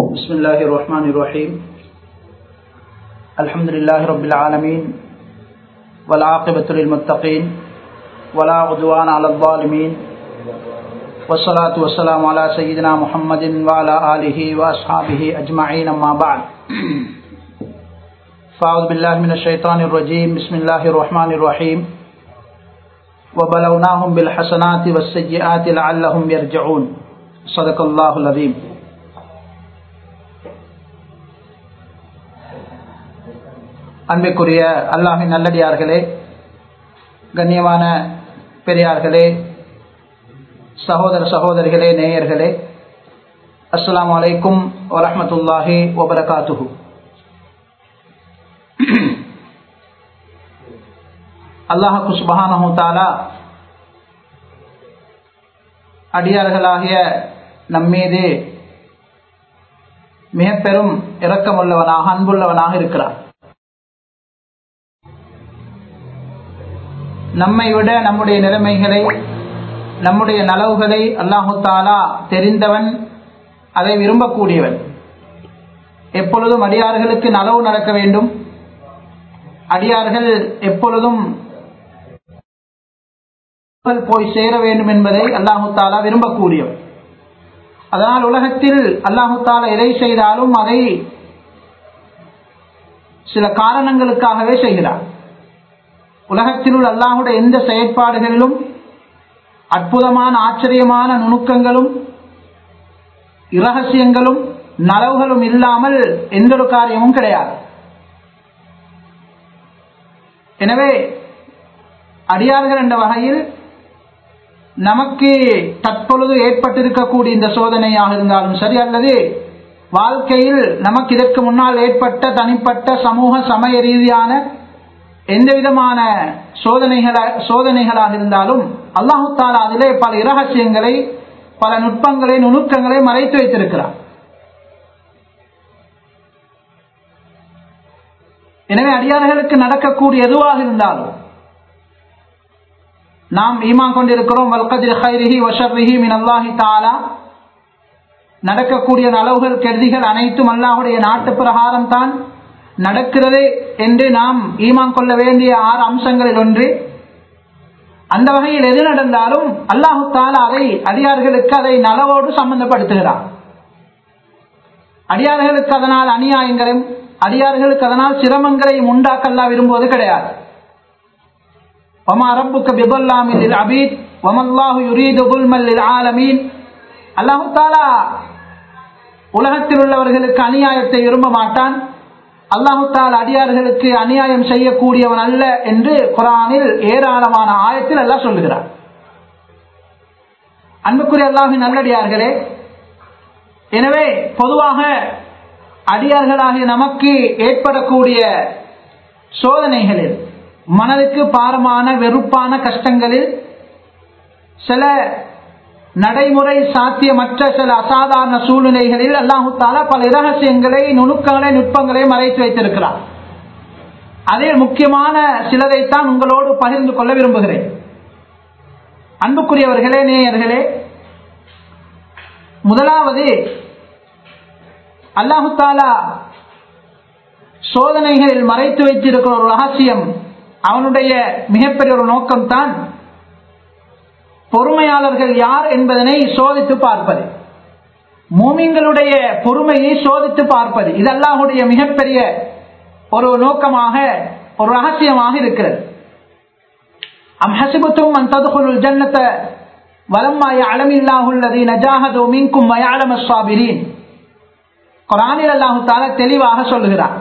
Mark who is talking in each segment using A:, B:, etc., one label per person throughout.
A: بسم الله الرحمن الرحيم الحمد لله رب العالمين والعاقبة للمتقين ولا عدوان على الظالمين والصلاة والسلام على سيدنا محمد وعلى آله وأصحابه أجمعين أما بعد فأعوذ بالله من الشيطان الرجيم بسم الله الرحمن الرحيم وبلوناهم بالحسنات والسيئات لعلهم يرجعون صدق الله العظيم அன்பிற்குரிய அல்லாஹின் நல்லடியார்களே கண்ணியமான பெரியார்களே சகோதர சகோதரிகளே நேயர்களே அஸ்லாம் வலைக்கும் வரமத்துல்லாஹி வபரகாத்துஹு அல்லாஹு சுபஹானஹு தாலா அடியார்களாகிய நம்மீது மிக பெரும் இரக்கமுள்ளவனாக அன்புள்ளவனாக இருக்கிறார் நம்மை விட நம்முடைய நிலைமைகளை நம்முடைய நலவுகளை அல்லாஹு தாலா தெரிந்தவன் அதை விரும்பக்கூடியவன் எப்பொழுதும் அடியார்களுக்கு நலவு நடக்க வேண்டும் அடியார்கள் எப்பொழுதும் போய் சேர வேண்டும் என்பதை அல்லாஹு தாலா விரும்பக்கூடியவன் அதனால் உலகத்தில் அல்லாஹு தாலா எதை செய்தாலும் அதை சில காரணங்களுக்காகவே செய்கிறார் உலகத்தில் உள்ள அல்லாஹுடைய எந்த செயற்பாடுகளிலும் அற்புதமான ஆச்சரியமான நுணுக்கங்களும் இரகசியங்களும் நலவுகளும் இல்லாமல் எந்த ஒரு காரியமும் கிடையாது எனவே அடியார்கள் என்ற வகையில் நமக்கு தற்பொழுது ஏற்பட்டிருக்கக்கூடிய இந்த சோதனையாக இருந்தாலும் சரி அல்லது வாழ்க்கையில் நமக்கு இதற்கு முன்னால் ஏற்பட்ட தனிப்பட்ட சமூக சமய ரீதியான எந்த விதமான சோதனைகள சோதனைகளாக இருந்தாலும் அல்லாஹு தாலா அதிலே பல இரகசியங்களை பல நுட்பங்களை நுணுக்கங்களை மறைத்து வைத்திருக்கிறார் எனவே அடியார்களுக்கு நடக்கக்கூடிய எதுவாக இருந்தாலும் நாம் ஈமான் கொண்டிருக்கிறோம் வல்கதிர் ஹைரிஹி வஷர்ரிஹி மின் அல்லாஹி தாலா நடக்கக்கூடிய நலவுகள் கெடுதிகள் அனைத்தும் அல்லாஹுடைய நாட்டு பிரகாரம் தான் நடக்கிறது என்று நாம் ஈமான் கொள்ள வேண்டிய ஆறு அம்சங்களில் ஒன்று அந்த வகையில் எது நடந்தாலும் அல்லாஹு தாலா அதை அடியார்களுக்கு அதை நலவோடு சம்பந்தப்படுத்துகிறார் அடியார்களுக்கு அதனால் அநியாயங்களையும் அடியார்களுக்கு அதனால் சிரமங்களையும் உண்டாக்கல்லா விரும்புவது கிடையாது وما ربك بظلام للعبيد وما الله يريد ظلما للعالمين அல்லாஹு தாலா உலகத்தில் உள்ளவர்களுக்கு அநியாயத்தை விரும்ப மாட்டான் அல்லாஹு தால் அடியார்களுக்கு அநியாயம் செய்யக்கூடியவன் அல்ல என்று குரானில் ஏராளமான ஆயத்தில் எல்லாம் சொல்லுகிறார் அன்புக்குரிய அல்லாஹின் நல்லடியார்களே எனவே பொதுவாக அடியார்களாகிய நமக்கு ஏற்படக்கூடிய சோதனைகளில் மனதுக்கு பாரமான வெறுப்பான கஷ்டங்களில் சில நடைமுறை சாத்தியமற்ற சில அசாதாரண சூழ்நிலைகளில் அல்லாஹு தாலா பல இரகசியங்களை நுணுக்கங்களை நுட்பங்களை மறைத்து வைத்திருக்கிறார் அதில் முக்கியமான சிலரைத்தான் உங்களோடு பகிர்ந்து கொள்ள விரும்புகிறேன் அன்புக்குரியவர்களே நேயர்களே முதலாவது அல்லாஹு தாலா சோதனைகளில் மறைத்து வைத்திருக்கிற ஒரு ரகசியம் அவனுடைய மிகப்பெரிய ஒரு நோக்கம்தான் பொறுமையாளர்கள் யார் என்பதனை சோதித்து பார்ப்பது மூமிங்களுடைய பொறுமையை சோதித்து பார்ப்பது இது அல்லாஹுடைய மிகப்பெரிய ஒரு நோக்கமாக ஒரு ரகசியமாக இருக்கிறது அம் ஹசிபுத்தும் அன் ததுகுல் ஜன்னத்தை வலம்மாய அளமில்லாஹுள்ளதை நஜாஹதோ மீன்கும் மயாளம சுவாபிரீன் குரானில் அல்லாஹு தால தெளிவாக சொல்லுகிறார்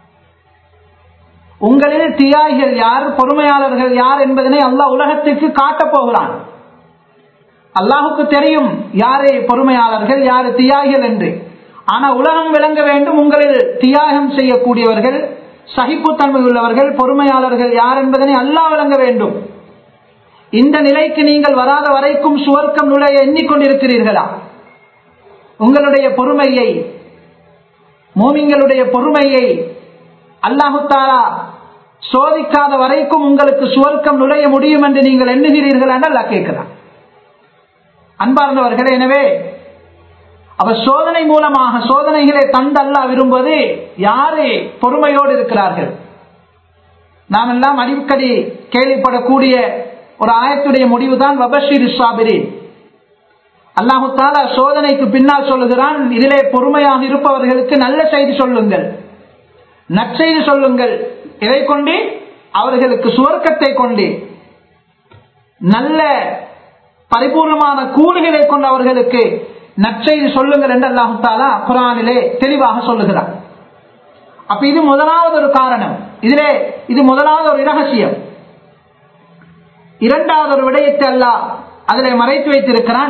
A: உங்களில் தியாகிகள் யார் பொறுமையாளர்கள் யார் என்பதனை அல்லாஹ் உலகத்திற்கு காட்டப் போகிறான் அல்லாஹுக்கு தெரியும் யாரே பொறுமையாளர்கள் யாரு தியாகிகள் என்று ஆனா உலகம் விளங்க வேண்டும் உங்களில் தியாகம் செய்யக்கூடியவர்கள் சகிப்புத்தன்மை உள்ளவர்கள் பொறுமையாளர்கள் யார் என்பதனை அல்லாஹ் விளங்க வேண்டும் இந்த நிலைக்கு நீங்கள் வராத வரைக்கும் சுவர்க்கம் நுழைய எண்ணிக்கொண்டிருக்கிறீர்களா உங்களுடைய பொறுமையை மோமிங்களுடைய பொறுமையை அல்லாஹு தாலா சோதிக்காத வரைக்கும் உங்களுக்கு சுவர்க்கம் நுழைய முடியும் என்று நீங்கள் எண்ணுகிறீர்கள் என்று அல்லா கேட்கிறார் அன்பார்ந்தவர்களே எனவே அவ சோதனை மூலமாக சோதனைகளை தந்தல்ல விரும்புவது யாரு பொறுமையோடு இருக்கிறார்கள் நாம் எல்லாம் அடிக்கடி கேள்விப்படக்கூடிய ஒரு ஆயத்துடைய முடிவுதான் வபஷீர் சாபிரி அல்லாஹு தாலா சோதனைக்கு பின்னால் சொல்லுகிறான் இதிலே பொறுமையாக இருப்பவர்களுக்கு நல்ல செய்தி சொல்லுங்கள் நற்செய்தி சொல்லுங்கள் இதை கொண்டு அவர்களுக்கு சுவர்க்கத்தை கொண்டு நல்ல பரிபூர்ணமான கூறுகளை கொண்டு அவர்களுக்கு நற்செய்தி சொல்லுங்கள் என்று அல்லாஹு தாலா குரானிலே தெளிவாக சொல்லுகிறார் அப்ப இது முதலாவது ஒரு காரணம் இதிலே இது முதலாவது ஒரு இரகசியம் இரண்டாவது ஒரு விடயத்தை அல்லாஹ் அதிலே மறைத்து வைத்திருக்கிறான்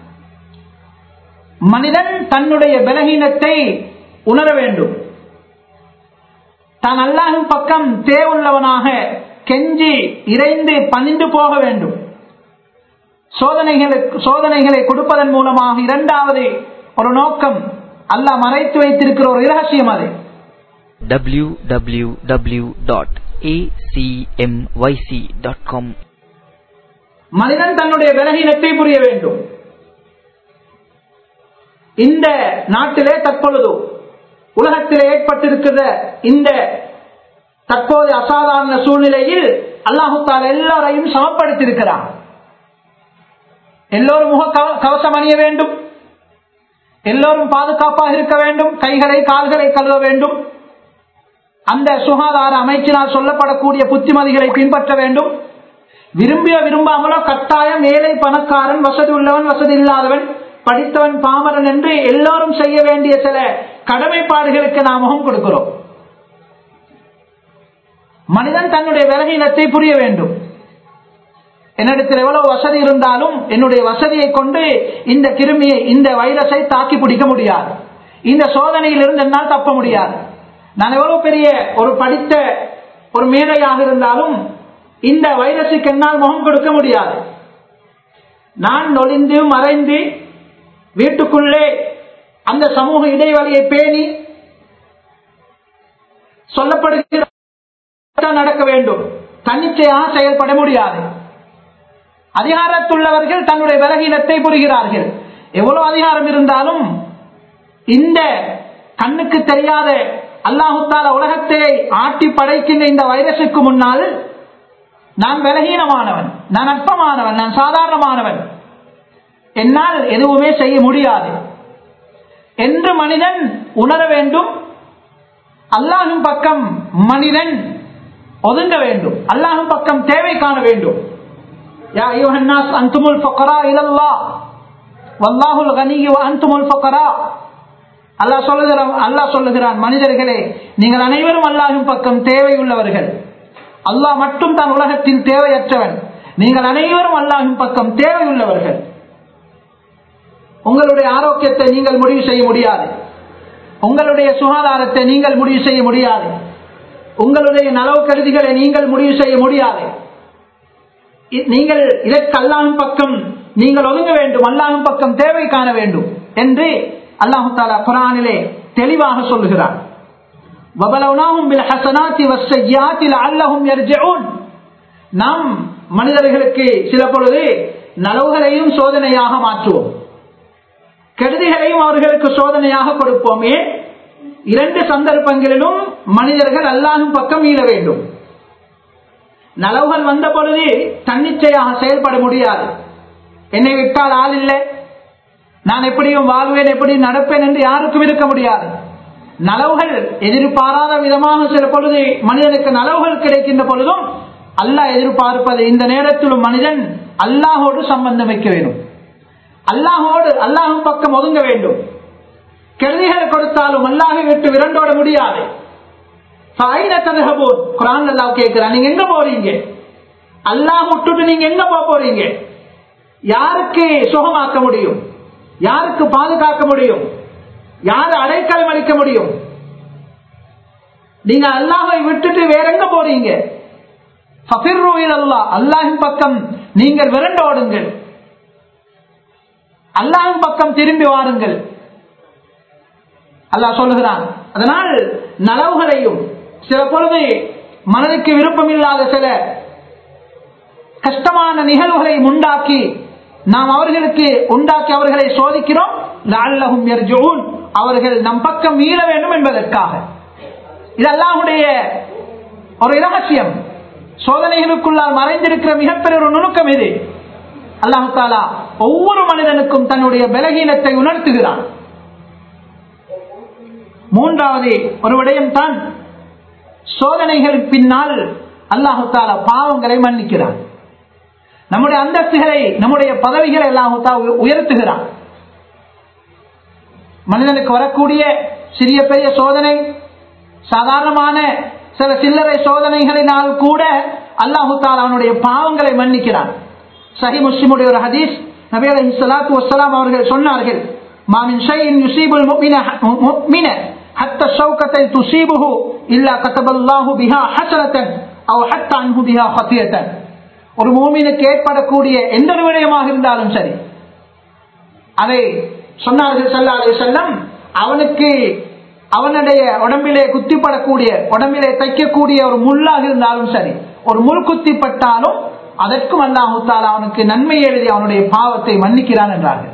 A: மனிதன் தன்னுடைய பலகீனத்தை உணர வேண்டும் தான் அல்லாஹின் பக்கம் தேவுள்ளவனாக கெஞ்சி இறைந்து பணிந்து போக வேண்டும் சோதனைகளுக்கு சோதனைகளை கொடுப்பதன் மூலமாக இரண்டாவது ஒரு நோக்கம் அல்லாஹ் மறைத்து வைத்திருக்கிற ஒரு இரகசியம் அது
B: www.acmyc.com
A: மனிதன் தன்னுடைய பலகீனத்தை புரிய வேண்டும் இந்த நாட்டிலே தற்பொழுது உலகத்திலே ஏற்பட்டிருக்கிற இந்த தற்போது அசாதாரண சூழ்நிலையில் அல்லாஹு தாலா எல்லாரையும் சமப்படுத்தியிருக்கிறான் எல்லோரும் முக கவ- கவசம் அணிய வேண்டும் எல்லோரும் பாதுகாப்பாக இருக்க வேண்டும் கைகளை கால்களை கழுவ வேண்டும் அந்த சுகாதார அமைச்சினால் சொல்லப்படக்கூடிய புத்திமதிகளை பின்பற்ற வேண்டும் விரும்பிய விரும்பாமலோ கட்டாயம் ஏழை பணக்காரன் வசதி உள்ளவன் வசதி இல்லாதவன் படித்தவன் பாமரன் என்று எல்லோரும் செய்ய வேண்டிய சில கடமைப்பாடுகளுக்கு நாம் முகம் கொடுக்கிறோம் மனிதன் தன்னுடைய விலகினத்தை புரிய வேண்டும் என்னிடத்தில் எவ்வளவு வசதி இருந்தாலும் என்னுடைய வசதியை கொண்டு இந்த கிருமியை இந்த வைரஸை தாக்கி பிடிக்க முடியாது இந்த சோதனையிலிருந்து என்னால் தப்ப முடியாது நான் எவ்வளவு பெரிய ஒரு படித்த ஒரு மேதையாக இருந்தாலும் இந்த வைரஸுக்கு என்னால் முகம் கொடுக்க முடியாது நான் நொழிந்து மறைந்து வீட்டுக்குள்ளே அந்த சமூக இடைவெளியை பேணி சொல்லப்படுகிற நடக்க வேண்டும் தன்னிச்சையாக செயல்பட முடியாது அதிகாரத்துள்ளவர்கள் தன்னுடைய விலகீனத்தை புரிகிறார்கள் எவ்வளவு அதிகாரம் இருந்தாலும் இந்த கண்ணுக்கு தெரியாத அல்லாஹுத்தால உலகத்தை ஆட்டி படைக்கின்ற இந்த வைரசுக்கு முன்னால் நான் விலகீனமானவன் நான் அற்பமானவன் நான் சாதாரணமானவன் என்னால் எதுவுமே செய்ய முடியாது என்று மனிதன் உணர வேண்டும் அல்லாஹின் பக்கம் மனிதன் ஒதுங்க வேண்டும் அல்லாஹின் பக்கம் தேவை காண வேண்டும் யா அய்யுஹன்னாஸ் அன்துமுல் ஃபுகரா இலல்லாஹ் வல்லாஹுல் கனி வ அன்துமுல் ஃபுகரா அல்லாஹ் சொல்லுகிறான் அல்லாஹ் சொல்லுகிறான் மனிதர்களே நீங்கள் அனைவரும் அல்லாஹின் பக்கம் தேவையுள்ளவர்கள் அல்லாஹ் மட்டும் தான் உலகத்தில் தேவையற்றவன் நீங்கள் அனைவரும் அல்லாஹின் பக்கம் தேவையுள்ளவர்கள் உங்களுடைய ஆரோக்கியத்தை நீங்கள் முடிவு செய்ய முடியாது உங்களுடைய சுகாதாரத்தை நீங்கள் முடிவு செய்ய முடியாது உங்களுடைய நலவு கருதிகளை நீங்கள் முடிவு செய்ய முடியாது இ- நீங்கள் இதற்கு அல்லாஹின் பக்கம் நீங்கள் ஒதுங்க வேண்டும் அல்லாஹின் பக்கம் தேவை காண வேண்டும் என்று அல்லாஹு தாலா குரானிலே தெளிவாக சொல்லுகிறார் وَبَلَوْنَاهُمْ بِالْحَسَنَاتِ وَالسَّيِّئَاتِ لَعَلَّهُمْ يَرْجِعُونَ நாம் மனிதர்களுக்கு சில பொழுது நலவுகளையும் சோதனையாக மாற்றுவோம் கெடுதிகளையும் அவர்களுக்கு சோதனையாக கொடுப்போம் ஏன் இரண்டு சந்தர்ப்பங்களிலும் மனிதர்கள் அல்லாஹும் பக்கம் ஈழ வேண்டும் நலவுகள் வந்த பொழுது தன்னிச்சையாக செயல்பட முடியாது என்னை விட்டால் ஆள் இல்லை நான் எப்படியும் வாழ்வேன் எப்படி நடப்பேன் என்று யாருக்கும் இருக்க முடியாது நலவுகள் எதிர்பாராத விதமாக சில பொழுது மனிதனுக்கு நலவுகள் கிடைக்கின்ற பொழுதும் அல்லாஹ் எதிர்பார்ப்பது இந்த நேரத்திலும் மனிதன் அல்லாஹோடு சம்பந்தம் வைக்க வேண்டும் அல்லாஹோடு அல்லாஹும் பக்கம் ஒதுங்க வேண்டும் கெடுதிகளை கொடுத்தாலும் அல்லாஹை விட்டு விரண்டோட முடியாது ஃபைன ததஹபூன் குர்ஆன் அல்லாஹ் கேட்கிறான் நீங்க எங்க போறீங்க அல்லாஹ் விட்டுட்டு நீங்க எங்க போக போறீங்க யாருக்கு சுகமாக்க முடியும் யாருக்கு பாதுகாக்க முடியும் யாரு அடைக்கலம் அளிக்க முடியும் நீங்க அல்லாஹை விட்டுட்டு வேற எங்க போறீங்க ஃபபிர்ரு இலல்லாஹ் அல்லாஹின் பக்கம் நீங்கள் விரண்டோடுங்கள் அல்லாஹின் பக்கம் திரும்பி வாருங்கள் அல்லாஹ் சொல்லுகிறான் அதனால் நலவுகளையும் சில பொழுது மனதுக்கு விருப்பமில்லாத சில கஷ்டமான நிகழ்வுகளை உண்டாக்கி நாம் அவர்களுக்கு உண்டாக்கி அவர்களை சோதிக்கிறோம் லஅல்லஹும் யர்ஜூன் அவர்கள் நம் பக்கம் மீள வேண்டும் என்பதற்காக இது அல்லாஹ்வுடைய ஒரு ரகசியம் சோதனைகளுக்குள்ளால் மறைந்திருக்கிற மிகப்பெரிய ஒரு நுணுக்கம் இது அல்லாஹு தாலா ஒவ்வொரு மனிதனுக்கும் தன்னுடைய பலகீனத்தை உணர்த்துகிறான் மூன்றாவது ஒரு விடயம் தான் சோதனைகள் பின்னால் அல்லாஹு தாலா பாவங்களை மன்னிக்கிறான் நம்முடைய அந்தஸ்துகளை நம்முடைய பதவிகளை அல்லாஹு தாலா உயர்த்துகிறான் மனிதனுக்கு வரக்கூடிய சிறிய பெரிய சோதனை சாதாரணமான சில சில்லறை சோதனைகளினால் கூட அல்லாஹு தாலா அவனுடைய பாவங்களை மன்னிக்கிறான் சஹி முஸ்லிமுடைய ஒரு ஹதீஸ் நபி அலைஹி ஸலாத்து வஸ்ஸலாம் அவர்கள் சொன்னார்கள் மாமின் ஷைஇன் யுஸீபுல் முஃமின முஃமின ஹத்தா ஷௌகத்தை துஸீபுஹு இல்லா கதபல்லாஹு பிஹா ஹஸனத்தன் அவ் ஹத்தா அன்ஹு பிஹா ஹதியத்தன் ஒரு மூமினுக்கு ஏற்படக்கூடிய எந்த ஒரு விடயமாக இருந்தாலும் சரி அதை சொன்னார்கள் ஸல்லல்லாஹு அலைஹி வஸல்லம் அவனுக்கு அவனுடைய உடம்பிலே குத்திப்படக்கூடிய உடம்பிலே தைக்கக்கூடிய ஒரு முள்ளாக இருந்தாலும் சரி ஒரு முள் குத்திப்பட்டாலும் அதற்கும் அல்லாஹு தாலா அவனுக்கு நன்மை எழுதி அவனுடைய பாவத்தை மன்னிக்கிறான் என்றார்கள்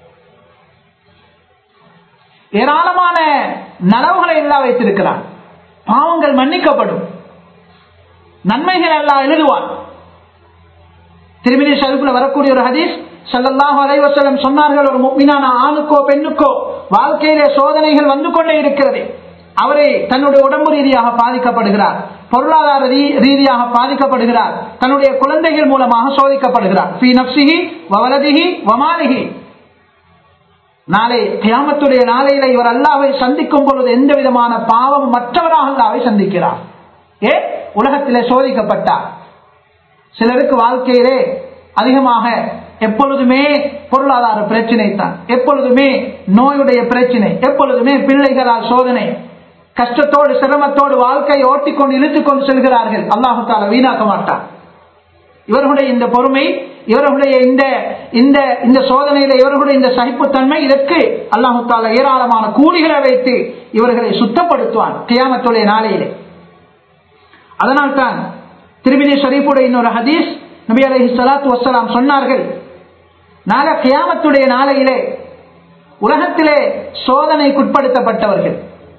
A: ஏராளமான நலவுகளை எல்லாம் வைத்திருக்கிறான் பாவங்கள் மன்னிக்கப்படும் நன்மைகள் எல்லாம் எழுதுவான் திருமணி ஷரீஃபில் வரக்கூடிய ஒரு ஹதீஸ் சல்லல்லாஹு அலைஹி வஸல்லம் சொன்னார்கள் ஒரு முக்மினான ஆணுக்கோ பெண்ணுக்கோ வாழ்க்கையிலே சோதனைகள் வந்து கொண்டே இருக்கிறது அவரை தன்னுடைய உடம்பு ரீதியாக பாதிக்கப்படுகிறார் பொருளாதார ரீ- ரீதியாக பாதிக்கப்படுகிறார் தன்னுடைய குழந்தைகள் மூலமாக சோதிக்கப்படுகிறார் ஃபீ நஃப்ஸிஹி வவலதிஹி வமாலிஹி நாளை கியாமத்துடைய நாளையில இவர் அல்லாவை சந்திக்கும் பொழுது எந்த விதமான பாவம் மற்றவராக அல்லாவை சந்திக்கிறார் ஏ உலகத்திலே சோதிக்கப்பட்டார் சிலருக்கு வாழ்க்கையிலே அதிகமாக எப்பொழுதுமே பொருளாதார பிரச்சனை தான் எப்பொழுதுமே நோயுடைய பிரச்சனை எப்பொழுதுமே பிள்ளைகளால் சோதனை கஷ்டத்தோடு சிரமத்தோடு வாழ்க்கையை ஓட்டிக்கொண்டு இழுத்துக் கொண்டு செல்கிறார்கள் அல்லாஹு தாலா வீணாக்க மாட்டான் இவர்களுடைய இந்த பொறுமை இவர்களுடைய இந்த இந்த இந்த சோதனையில இவர்களுடைய இந்த சகிப்புத்தன்மை இதற்கு அல்லாஹு தாலா ஏராளமான கூலிகளை வைத்து இவர்களை சுத்தப்படுத்துவான் கியாமத்துடைய நாளையிலே அதனால்தான் திருமிதி ஷரீஃபுடைய இன்னொரு ஹதீஸ் நபி அலைஹி ஸலாத்து வஸ்ஸலாம் சொன்னார்கள் நாள கியாமத்துடைய நாளையிலே உலகத்திலே சோதனைக்குட்படுத்தப்பட்டவர்கள்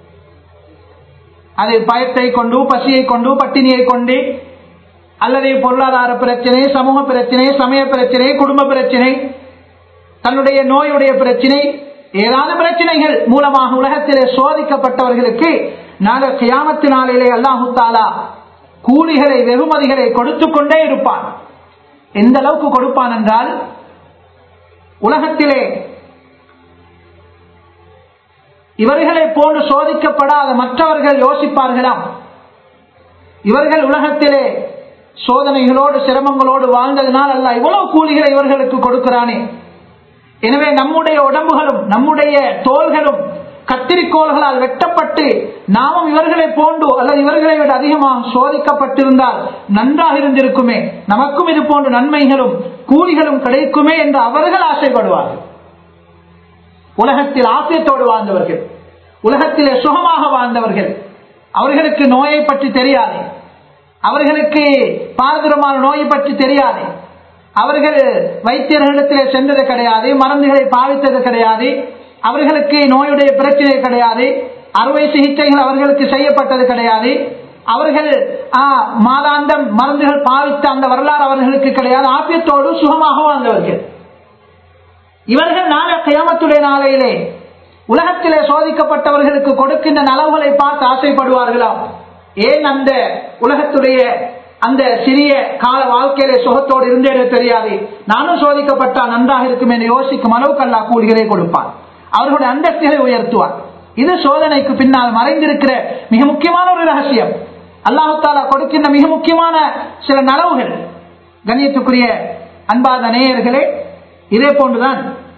A: அது பயத்தை கொண்டு பசியை கொண்டு பட்டினியை கொண்டு அல்லது பொருளாதார பிரச்சனை சமூக பிரச்சனை சமய பிரச்சனை குடும்ப பிரச்சனை தன்னுடைய நோயுடைய பிரச்சனை ஏதாவது பிரச்சனைகள் மூலமாக உலகத்திலே சோதிக்கப்பட்டவர்களுக்கு நாங்கள் கியாமத்து நாளிலே அல்லாஹு தாலா கூலிகளை வெகுமதிகளை கொடுத்து கொண்டே இருப்பான் எந்த அளவுக்கு கொடுப்பான் என்றால் உலகத்திலே இவர்களை போன்று சோதிக்கப்படாத மற்றவர்கள் யோசிப்பார்களாம் இவர்கள் உலகத்திலே சோதனைகளோடு சிரமங்களோடு வாழ்ந்ததினால் அல்ல இவ்வளவு கூலிகளை இவர்களுக்கு கொடுக்கிறானே எனவே நம்முடைய உடம்புகளும் நம்முடைய தோள்களும் கத்திரிக்கோள்களால் வெட்டப்பட்டு நாமும் இவர்களை போன்று அல்லது இவர்களை விட அதிகமாக சோதிக்கப்பட்டிருந்தால் நன்றாக இருந்திருக்குமே நமக்கும் இது போன்ற நன்மைகளும் கூலிகளும் கிடைக்குமே என்று அவர்கள் ஆசைப்படுவார்கள் உலகத்தில் ஆசியத்தோடு வாழ்ந்தவர்கள் உலகத்திலே சுகமாக வாழ்ந்தவர்கள் அவர்களுக்கு நோயை பற்றி தெரியாது அவர்களுக்கு பாரதூரமான நோயை பற்றி தெரியாது அவர்கள் வைத்தியர்களிடத்திலே சென்றது கிடையாது மருந்துகளை பாவித்தது கிடையாது அவர்களுக்கு நோயுடைய பிரச்சனை கிடையாது அறுவை சிகிச்சைகள் அவர்களுக்கு செய்யப்பட்டது கிடையாது அவர்கள் ஆ, மாதாந்தம் மருந்துகள் பாவித்த அந்த வரலாறு அவர்களுக்கு கிடையாது ஆபியத்தோடு சுகமாக வாழ்ந்தவர்கள் இவர்கள் நாளை கியாமத்துடைய நாளையிலே உலகத்திலே சோதிக்கப்பட்டவர்களுக்கு கொடுக்கின்ற நலவுகளை பார்த்து ஆசைப்படுவார்களா ஏன் அந்த உலகத்துடைய அந்த சிறிய கால வாழ்க்கையிலே சுகத்தோடு இருந்தே தெரியாது நானும் சோதிக்கப்பட்டா நன்றாக இருக்கும் என்று யோசிக்கும் அளவுக்கு அல்லா கூலிகளை கொடுப்பான் அவர்களுடைய அந்தஸ்துகளை உயர்த்துவார் இது சோதனைக்கு பின்னால் மறைந்திருக்கிற மிக முக்கியமான ஒரு ரகசியம் அல்லாஹு தாலா கொடுக்கின்ற மிக முக்கியமான சில நலவுகள் கண்ணியத்துக்குரிய அன்பாத நேயர்களே இதே போன்றுதான்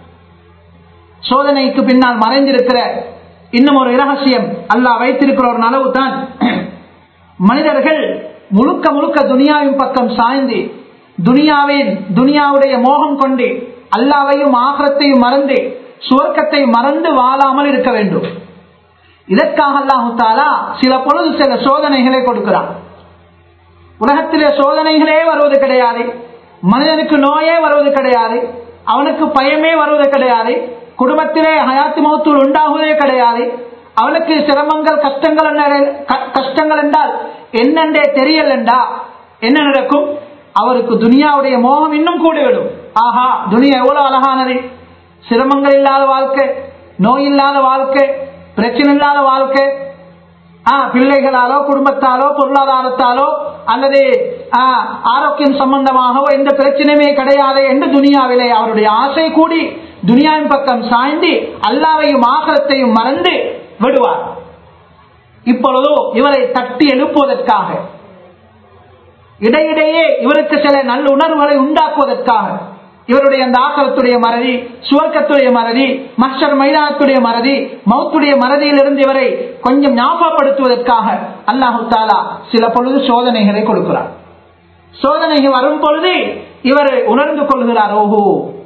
A: சோதனைக்கு பின்னால் மறைந்திருக்கிற இன்னும் ஒரு இரகசியம் அல்லாஹ் வைத்திருக்கிற ஒரு நலவு தான் மனிதர்கள் முழுக்க முழுக்க துனியாவின் பக்கம் சாய்ந்து துனியாவின் துனியாவுடைய மோகம் கொண்டு அல்லாவையும் ஆகரத்தையும் மறந்து சுவர்க்கத்தை மறந்து வாழாமல் இருக்க வேண்டும் இதற்காக அல்லாஹு தாலா சில பொழுது சில சோதனைகளை கொடுக்கிறான் உலகத்திலே சோதனைகளே வருவது கிடையாது மனிதனுக்கு நோயே வருவது கிடையாது அவனுக்கு பயமே வருவது கிடையாது குடும்பத்திலே ஹயாத்து மௌத்தூல் உண்டாகுவதே கிடையாது அவளுக்கு சிரமங்கள் கஷ்டங்கள் என்ன- க- கஷ்டங்கள் என்றால் என்னென்றே தெரியல் என்றா என்ன நடக்கும் அவருக்கு துனியாவுடைய மோகம் இன்னும் கூடிவிடும் ஆஹா துனியா எவ்வளவு அழகானது சிரமங்கள் இல்லாத வாழ்க்கை நோய் இல்லாத வாழ்க்கை பிரச்சனை இல்லாத வாழ்க்கை ஆ, பிள்ளைகளாலோ குடும்பத்தாலோ பொருளாதாரத்தாலோ அல்லது ஆ, ஆரோக்கியம் சம்பந்தமாகவோ எந்த பிரச்சனையுமே கிடையாது என்று துனியாவிலே அவருடைய ஆசை கூடி துனியாவின் பக்கம் சாய்ந்து அல்லாவையும் ஆகலத்தையும் மறந்து விடுவார் இப்பொழுதோ இவரை தட்டி எழுப்புவதற்காக இடையிடையே இவருக்கு சில நல்ல உணர்வுகளை உண்டாக்குவதற்காக இவருடைய அந்த ஆக்கலத்துடைய மறதி சுவர்க்கத்துடைய மறதி மஷர் மைதானத்துடைய மறதி மௌத்துடைய மறதியிலிருந்து இவரை கொஞ்சம் ஞாபகப்படுத்துவதற்காக அல்லாஹு தாலா சில பொழுது சோதனைகளை கொடுக்கிறார் சோதனைகள் வரும் பொழுது இவர் உணர்ந்து கொள்கிறார் ஓஹோ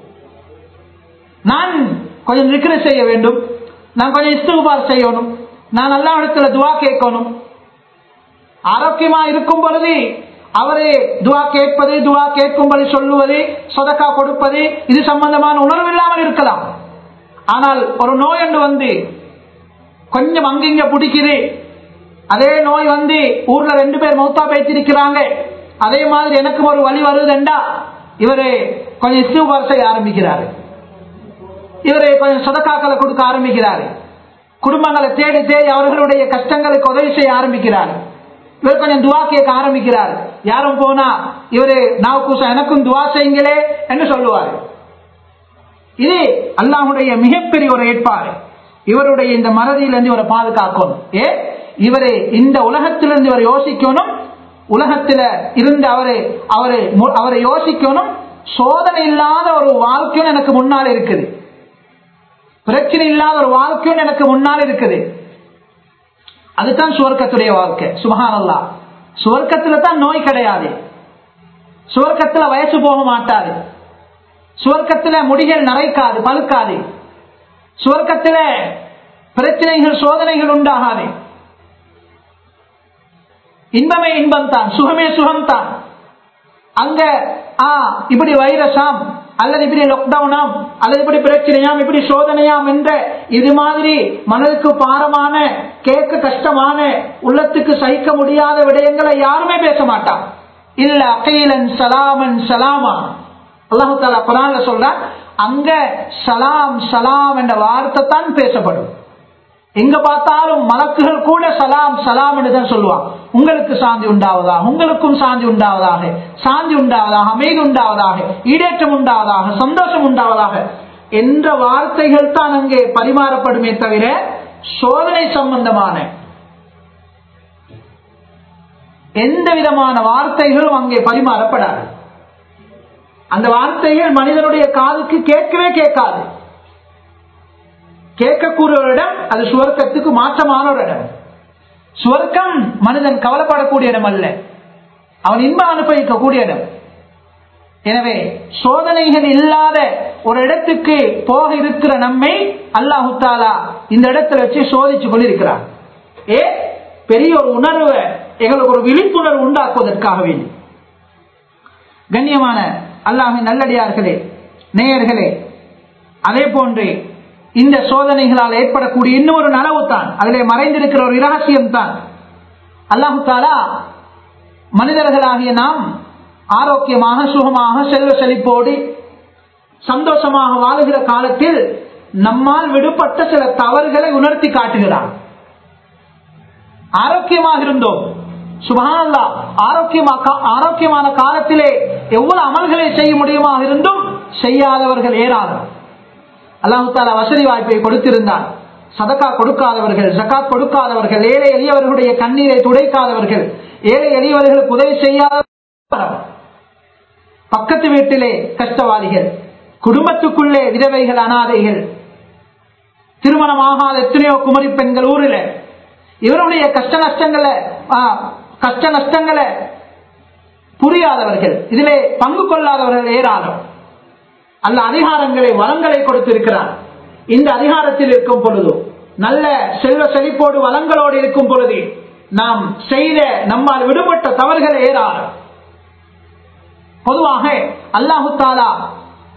A: நான் கொஞ்சம் விக்கிர செய்ய வேண்டும் நான் கொஞ்சம் இஸ்துபார் செய்யணும் நான் அல்லா இடத்துல துவா கேட்கணும் ஆரோக்கியமா இருக்கும் பொழுது அவரே துவா கேட்பது துவா கேட்கும்படி சொல்லுவது சொதக்கா கொடுப்பது இது சம்பந்தமான உணர்வு இல்லாமல் இருக்கலாம் ஆனால் ஒரு நோய் ஒன்று வந்து கொஞ்சம் அங்கிங்க பிடிக்குது அதே நோய் வந்து ஊர்ல ரெண்டு பேர் மௌத்தா பேசிருக்கிறாங்க அதே மாதிரி எனக்கும் ஒரு வழி வருதுண்டா இவரு கொஞ்சம் இஸ்துபார் செய்ய ஆரம்பிக்கிறாரு இவரு கொஞ்சம் சொதக்காக்களை கொடுக்க ஆரம்பிக்கிறாரு குடும்பங்களை தேடி தேடி அவர்களுடைய கஷ்டங்களுக்கு உதவி செய்ய ஆரம்பிக்கிறார் இவர் கொஞ்சம் துவா கேட்க ஆரம்பிக்கிறார் யாரும் போனா இவரு நாவுக்கூசா எனக்கும் துவா செய்யுங்களே என்று சொல்லுவார் இது அல்லாஹுடைய மிகப்பெரிய ஒரு ஏற்பாடு இவருடைய இந்த மறதியிலிருந்து இவரை பாதுகாக்கணும் ஏ இவரை இந்த உலகத்திலிருந்து இவர் யோசிக்கணும் உலகத்தில இருந்து அவரு அவரு மு- அவரை யோசிக்கணும் சோதனை இல்லாத ஒரு வாழ்க்கையும் எனக்கு முன்னால் இருக்குது பிரச்சனை இல்லாத ஒரு வாழ்க்கையும் எனக்கு முன்னால் இருக்குது அதுதான் சுவர்க்கத்துடைய வாழ்க்கை சுபஹானல்லா சுவர்க்கத்துல தான் நோய் கிடையாது சுவர்க்கத்துல வயசு போக மாட்டாது சுவர்க்கத்துல முடிகள் நரைக்காது பழுக்காது சுவர்க்கத்துல பிரச்சனைகள் சோதனைகள் உண்டாகாது இன்பமே இன்பம் தான் சுகமே சுகம் தான் அங்க ஆ இப்படி வைரஸாம் அல்லது இப்படி லாக்டவுனாம் அல்லது இப்படி பிரச்சனையாம் இப்படி சோதனையாம் என்ற இது மாதிரி மனதுக்கு பாரமான கேட்க கஷ்டமான உள்ளத்துக்கு சகிக்க முடியாத விடயங்களை யாருமே பேச மாட்டான் இல்ல அகைலன் சலாமன் சலாமா அல்லாஹு தாலா குரான்ல சொல்ற அங்க சலாம் சலாம் என்ற வார்த்தை தான் பேசப்படும் எங்க பார்த்தாலும் மலக்குகள் கூட சலாம் சலாம் என்று தான் சொல்லுவான் உங்களுக்கு சாந்தி உண்டாவதாக உங்களுக்கும் சாந்தி உண்டாவதாக சாந்தி உண்டாவதாக அமைதி உண்டாவதாக ஈடேற்றம் உண்டாவதாக சந்தோஷம் உண்டாவதாக என்ற வார்த்தைகள் தான் அங்கே பரிமாறப்படுமே தவிர சோதனை சம்பந்தமான எந்த விதமான வார்த்தைகளும் அங்கே பரிமாறப்படாது அந்த வார்த்தைகள் மனிதனுடைய காதுக்கு கேட்கவே கேட்காது கேட்கக்கூடிய ஒரு இடம் அது சுவர்க்கத்துக்கு மாற்றமான ஒரு இடம் சுவர்க்கம் மனிதன் கவலைப்படக்கூடிய இடம் அல்ல அவன் இன்பம் அனுபவிக்கக்கூடிய இடம் எனவே சோதனைகள் இல்லாத ஒரு இடத்துக்கு போக இருக்கிற நம்மை அல்லாஹு தாலா இந்த இடத்துல வச்சு சோதிச்சு கொண்டிருக்கிறார் ஏ பெரிய ஒரு உணர்வு எங்களுக்கு ஒரு விழிப்புணர்வு உண்டாக்குவதற்காக வேண்டி கண்ணியமான அல்லாஹின் நல்லடியார்களே நேயர்களே அதே போன்று இந்த சோதனைகளால் ஏற்படக்கூடிய இன்னொரு நனவு தான் அதிலே மறைந்திருக்கிற ஒரு இரகசியம் தான் அல்லாஹு தாலா மனிதர்களாகிய நாம் ஆரோக்கியமாக சுகமாக செல்வ செழிப்போடு சந்தோஷமாக வாழுகிற காலத்தில் நம்மால் விடுபட்ட சில தவறுகளை உணர்த்தி காட்டுகிறான் ஆரோக்கியமாக இருந்தோம் சுபஹானல்லா ஆரோக்கியமா ஆரோக்கியமான காலத்திலே எவ்வளவு அமல்களை செய்ய முடியுமா இருந்தும் செய்யாதவர்கள் ஏராளம் அல்லாஹு தாலா வசதி வாய்ப்பை கொடுத்திருந்தார் சதக்கா கொடுக்காதவர்கள் ஜக்காத் கொடுக்காதவர்கள் ஏழை எளியவர்களுடைய கண்ணீரை துடைக்காதவர்கள் ஏழை எளியவர்களுக்கு உதவி செய்யாத பக்கத்து வீட்டிலே கஷ்டவாதிகள் குடும்பத்துக்குள்ளே விதவைகள் அனாதைகள் திருமணமாகாத எத்தனையோ குமரி பெண்கள் ஊரில் இவருடைய கஷ்ட நஷ்டங்களை ஆ, கஷ்ட நஷ்டங்களை புரியாதவர்கள் இதிலே பங்கு கொள்ளாதவர்கள் ஏராளம் அல்ல அதிகாரங்களை வளங்களை கொடுத்திருக்கிறார் இந்த அதிகாரத்தில் இருக்கும் பொழுது நல்ல செல்வ செழிப்போடு வளங்களோடு இருக்கும் பொழுது நாம் செய்த நம்மால் விடுபட்ட தவறுகள் ஏறாறு பொதுவாக அல்லாஹு தாலா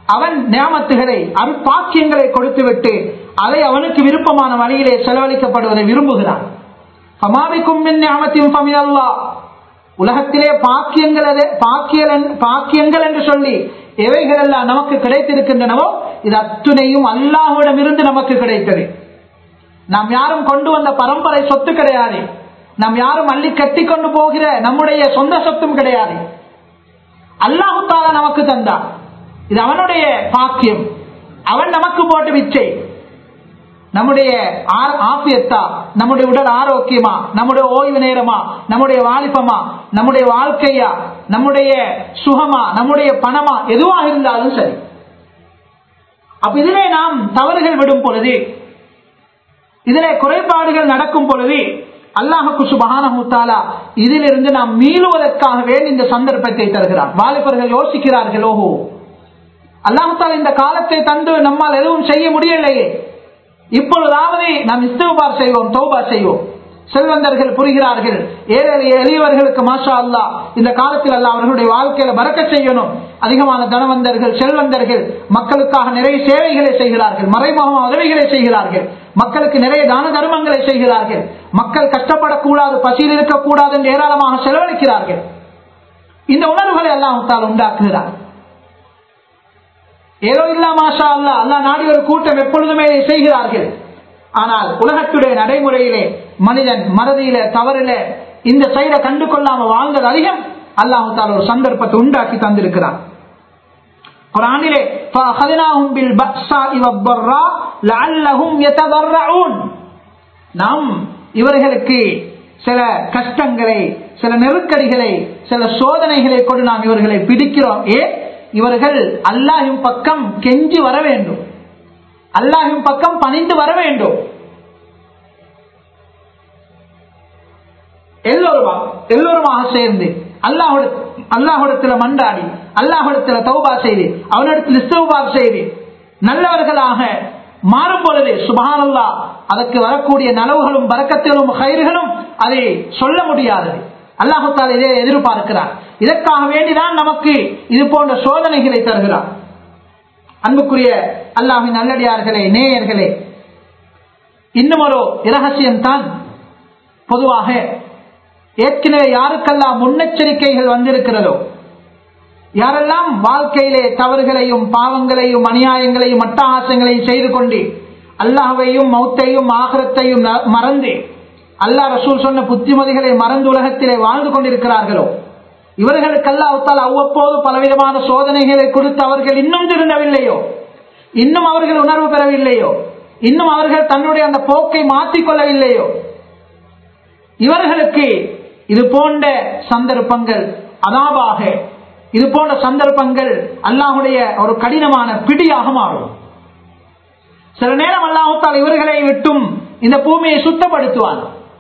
A: அவன் நியாமத்துகளை அருட்பாக்கியங்களை கொடுத்துவிட்டு அதை அவனுக்கு விருப்பமான வழியிலே செலவழிக்கப்படுவதை விரும்புகிறான் ஃபமாபிக்கும் மின் நியாமத்தின் ஃபமினல்லா உலகத்திலே பாக்கியங்கள் பாக்கியல் பாக்கியங்கள் என்று சொல்லி எவைகள் எல்லாம் நமக்கு கிடைத்திருக்கின்றனவோ இது அத்துணையும் அல்லாஹ்விடம் இருந்து நமக்கு கிடைத்தது நாம் யாரும் கொண்டு வந்த பரம்பரை சொத்து கிடையாது நாம் யாரும் அள்ளி கட்டி கொண்டு போகிற நம்முடைய சொந்த சொத்தும் கிடையாது அல்லாஹு தாலா நமக்கு தந்தான் இது அவனுடைய பாக்கியம் அவன் நமக்கு போட்டு விச்சை நம்முடைய ஆப்பியத்தா நம்முடைய உடல் ஆரோக்கியமா நம்முடைய ஓய்வு நேரமா நம்முடைய வாலிபமா நம்முடைய வாழ்க்கையா நம்முடைய சுகமா நம்முடைய பணமா எதுவாக இருந்தாலும் சரி அப்ப இதிலே நாம் தவறுகள் விடும் பொழுது இதிலே குறைபாடுகள் நடக்கும் பொழுது அல்லாஹுக்கு சுபகானஹூத்தாலா இதிலிருந்து நாம் மீளுவதற்காகவே இந்த சந்தர்ப்பத்தை தருகிறார் வாலிபர்கள் யோசிக்கிறார்கள் ஓஹோ அல்லாஹால இந்த காலத்தை தந்து நம்மால் எதுவும் செய்ய முடியலையே இப்பொழுதாவது நாம் இஸ்துபார் செய்வோம் தௌபா செய்வோம் செல்வந்தர்கள் புரிகிறார்கள் ஏழை எளியவர்களுக்கு மாஷா அல்லா இந்த காலத்தில் அல்ல அவர்களுடைய வாழ்க்கையில பறக்க செய்யணும் அதிகமான தனவந்தர்கள் செல்வந்தர்கள் மக்களுக்காக நிறைய சேவைகளை செய்கிறார்கள் மறைமுகமான உதவிகளை செய்கிறார்கள் மக்களுக்கு நிறைய தான தர்மங்களை செய்கிறார்கள் மக்கள் கஷ்டப்படக்கூடாது பசியில் இருக்கக்கூடாது என்று ஏராளமாக செலவழிக்கிறார்கள் இந்த உணர்வுகளை எல்லாம் உண்டாக்குகிறார் ஏதோ இல்லா மாஷா அல்லா அல்லா நாடி ஒரு கூட்டம் எப்பொழுதுமே செய்கிறார்கள் ஆனால் உலகத்துடைய நடைமுறையிலே மனிதன் மறதியில தவறில இந்த சைட கண்டு கொள்ளாம வாழ்ந்தது அதிகம் அல்லாஹு தால ஒரு சந்தர்ப்பத்தை உண்டாக்கி தந்திருக்கிறான் குரானிலே நாம் இவர்களுக்கு சில கஷ்டங்களை சில நெருக்கடிகளை சில சோதனைகளை கொண்டு நாம் இவர்களை பிடிக்கிறோம் ஏன் இவர்கள் அல்லாஹின் பக்கம் கெஞ்சி வர வேண்டும் அல்லாஹின் பக்கம் பணிந்து வர வேண்டும் எல்லோருமா எல்லோருமாக சேர்ந்து அல்லாஹோட அல்லாஹோடத்துல மண்டாடி அல்லாஹோடத்துல தௌபா செய்து அவனிடத்தில் இஸ்தௌபார் செய்து நல்லவர்களாக மாறும் பொழுது சுபஹானல்லா அதற்கு வரக்கூடிய நலவுகளும் வரக்கத்திலும் கயிறுகளும் அதை சொல்ல முடியாதது அல்லாஹால இதை எதிர்பார்க்கிறார் இதற்காக வேண்டிதான் நமக்கு இது போன்ற சோதனைகளை தருகிறார் அன்புக்குரிய அல்லாஹின் நல்லடியார்களே நேயர்களே இன்னும் ஒரு இரகசியம் தான் பொதுவாக ஏற்கனவே யாருக்கெல்லாம் முன்னெச்சரிக்கைகள் வந்திருக்கிறதோ யாரெல்லாம் வாழ்க்கையிலே தவறுகளையும் பாவங்களையும் அநியாயங்களையும் அட்டகாசங்களையும் செய்து கொண்டு அல்லாஹையும் மௌத்தையும் ஆகரத்தையும் மறந்து அல்லாஹ் ரசூல் சொன்ன புத்திமதிகளை மறந்து உலகத்திலே வாழ்ந்து கொண்டிருக்கிறார்களோ இவர்களுக்கு அல்லாஹால் அவ்வப்போது பலவிதமான சோதனைகளை கொடுத்து அவர்கள் இன்னும் திருந்தவில்லையோ இன்னும் அவர்கள் உணர்வு பெறவில்லையோ இன்னும் அவர்கள் தன்னுடைய அந்த போக்கை மாற்றிக்கொள்ளவில்லையோ இவர்களுக்கு இது போன்ற சந்தர்ப்பங்கள் அதாவாக இது போன்ற சந்தர்ப்பங்கள் அல்லாஹுடைய ஒரு கடினமான பிடியாக மாறும் சில நேரம் அல்லாஹால் இவர்களை விட்டும் இந்த பூமியை சுத்தப்படுத்துவான்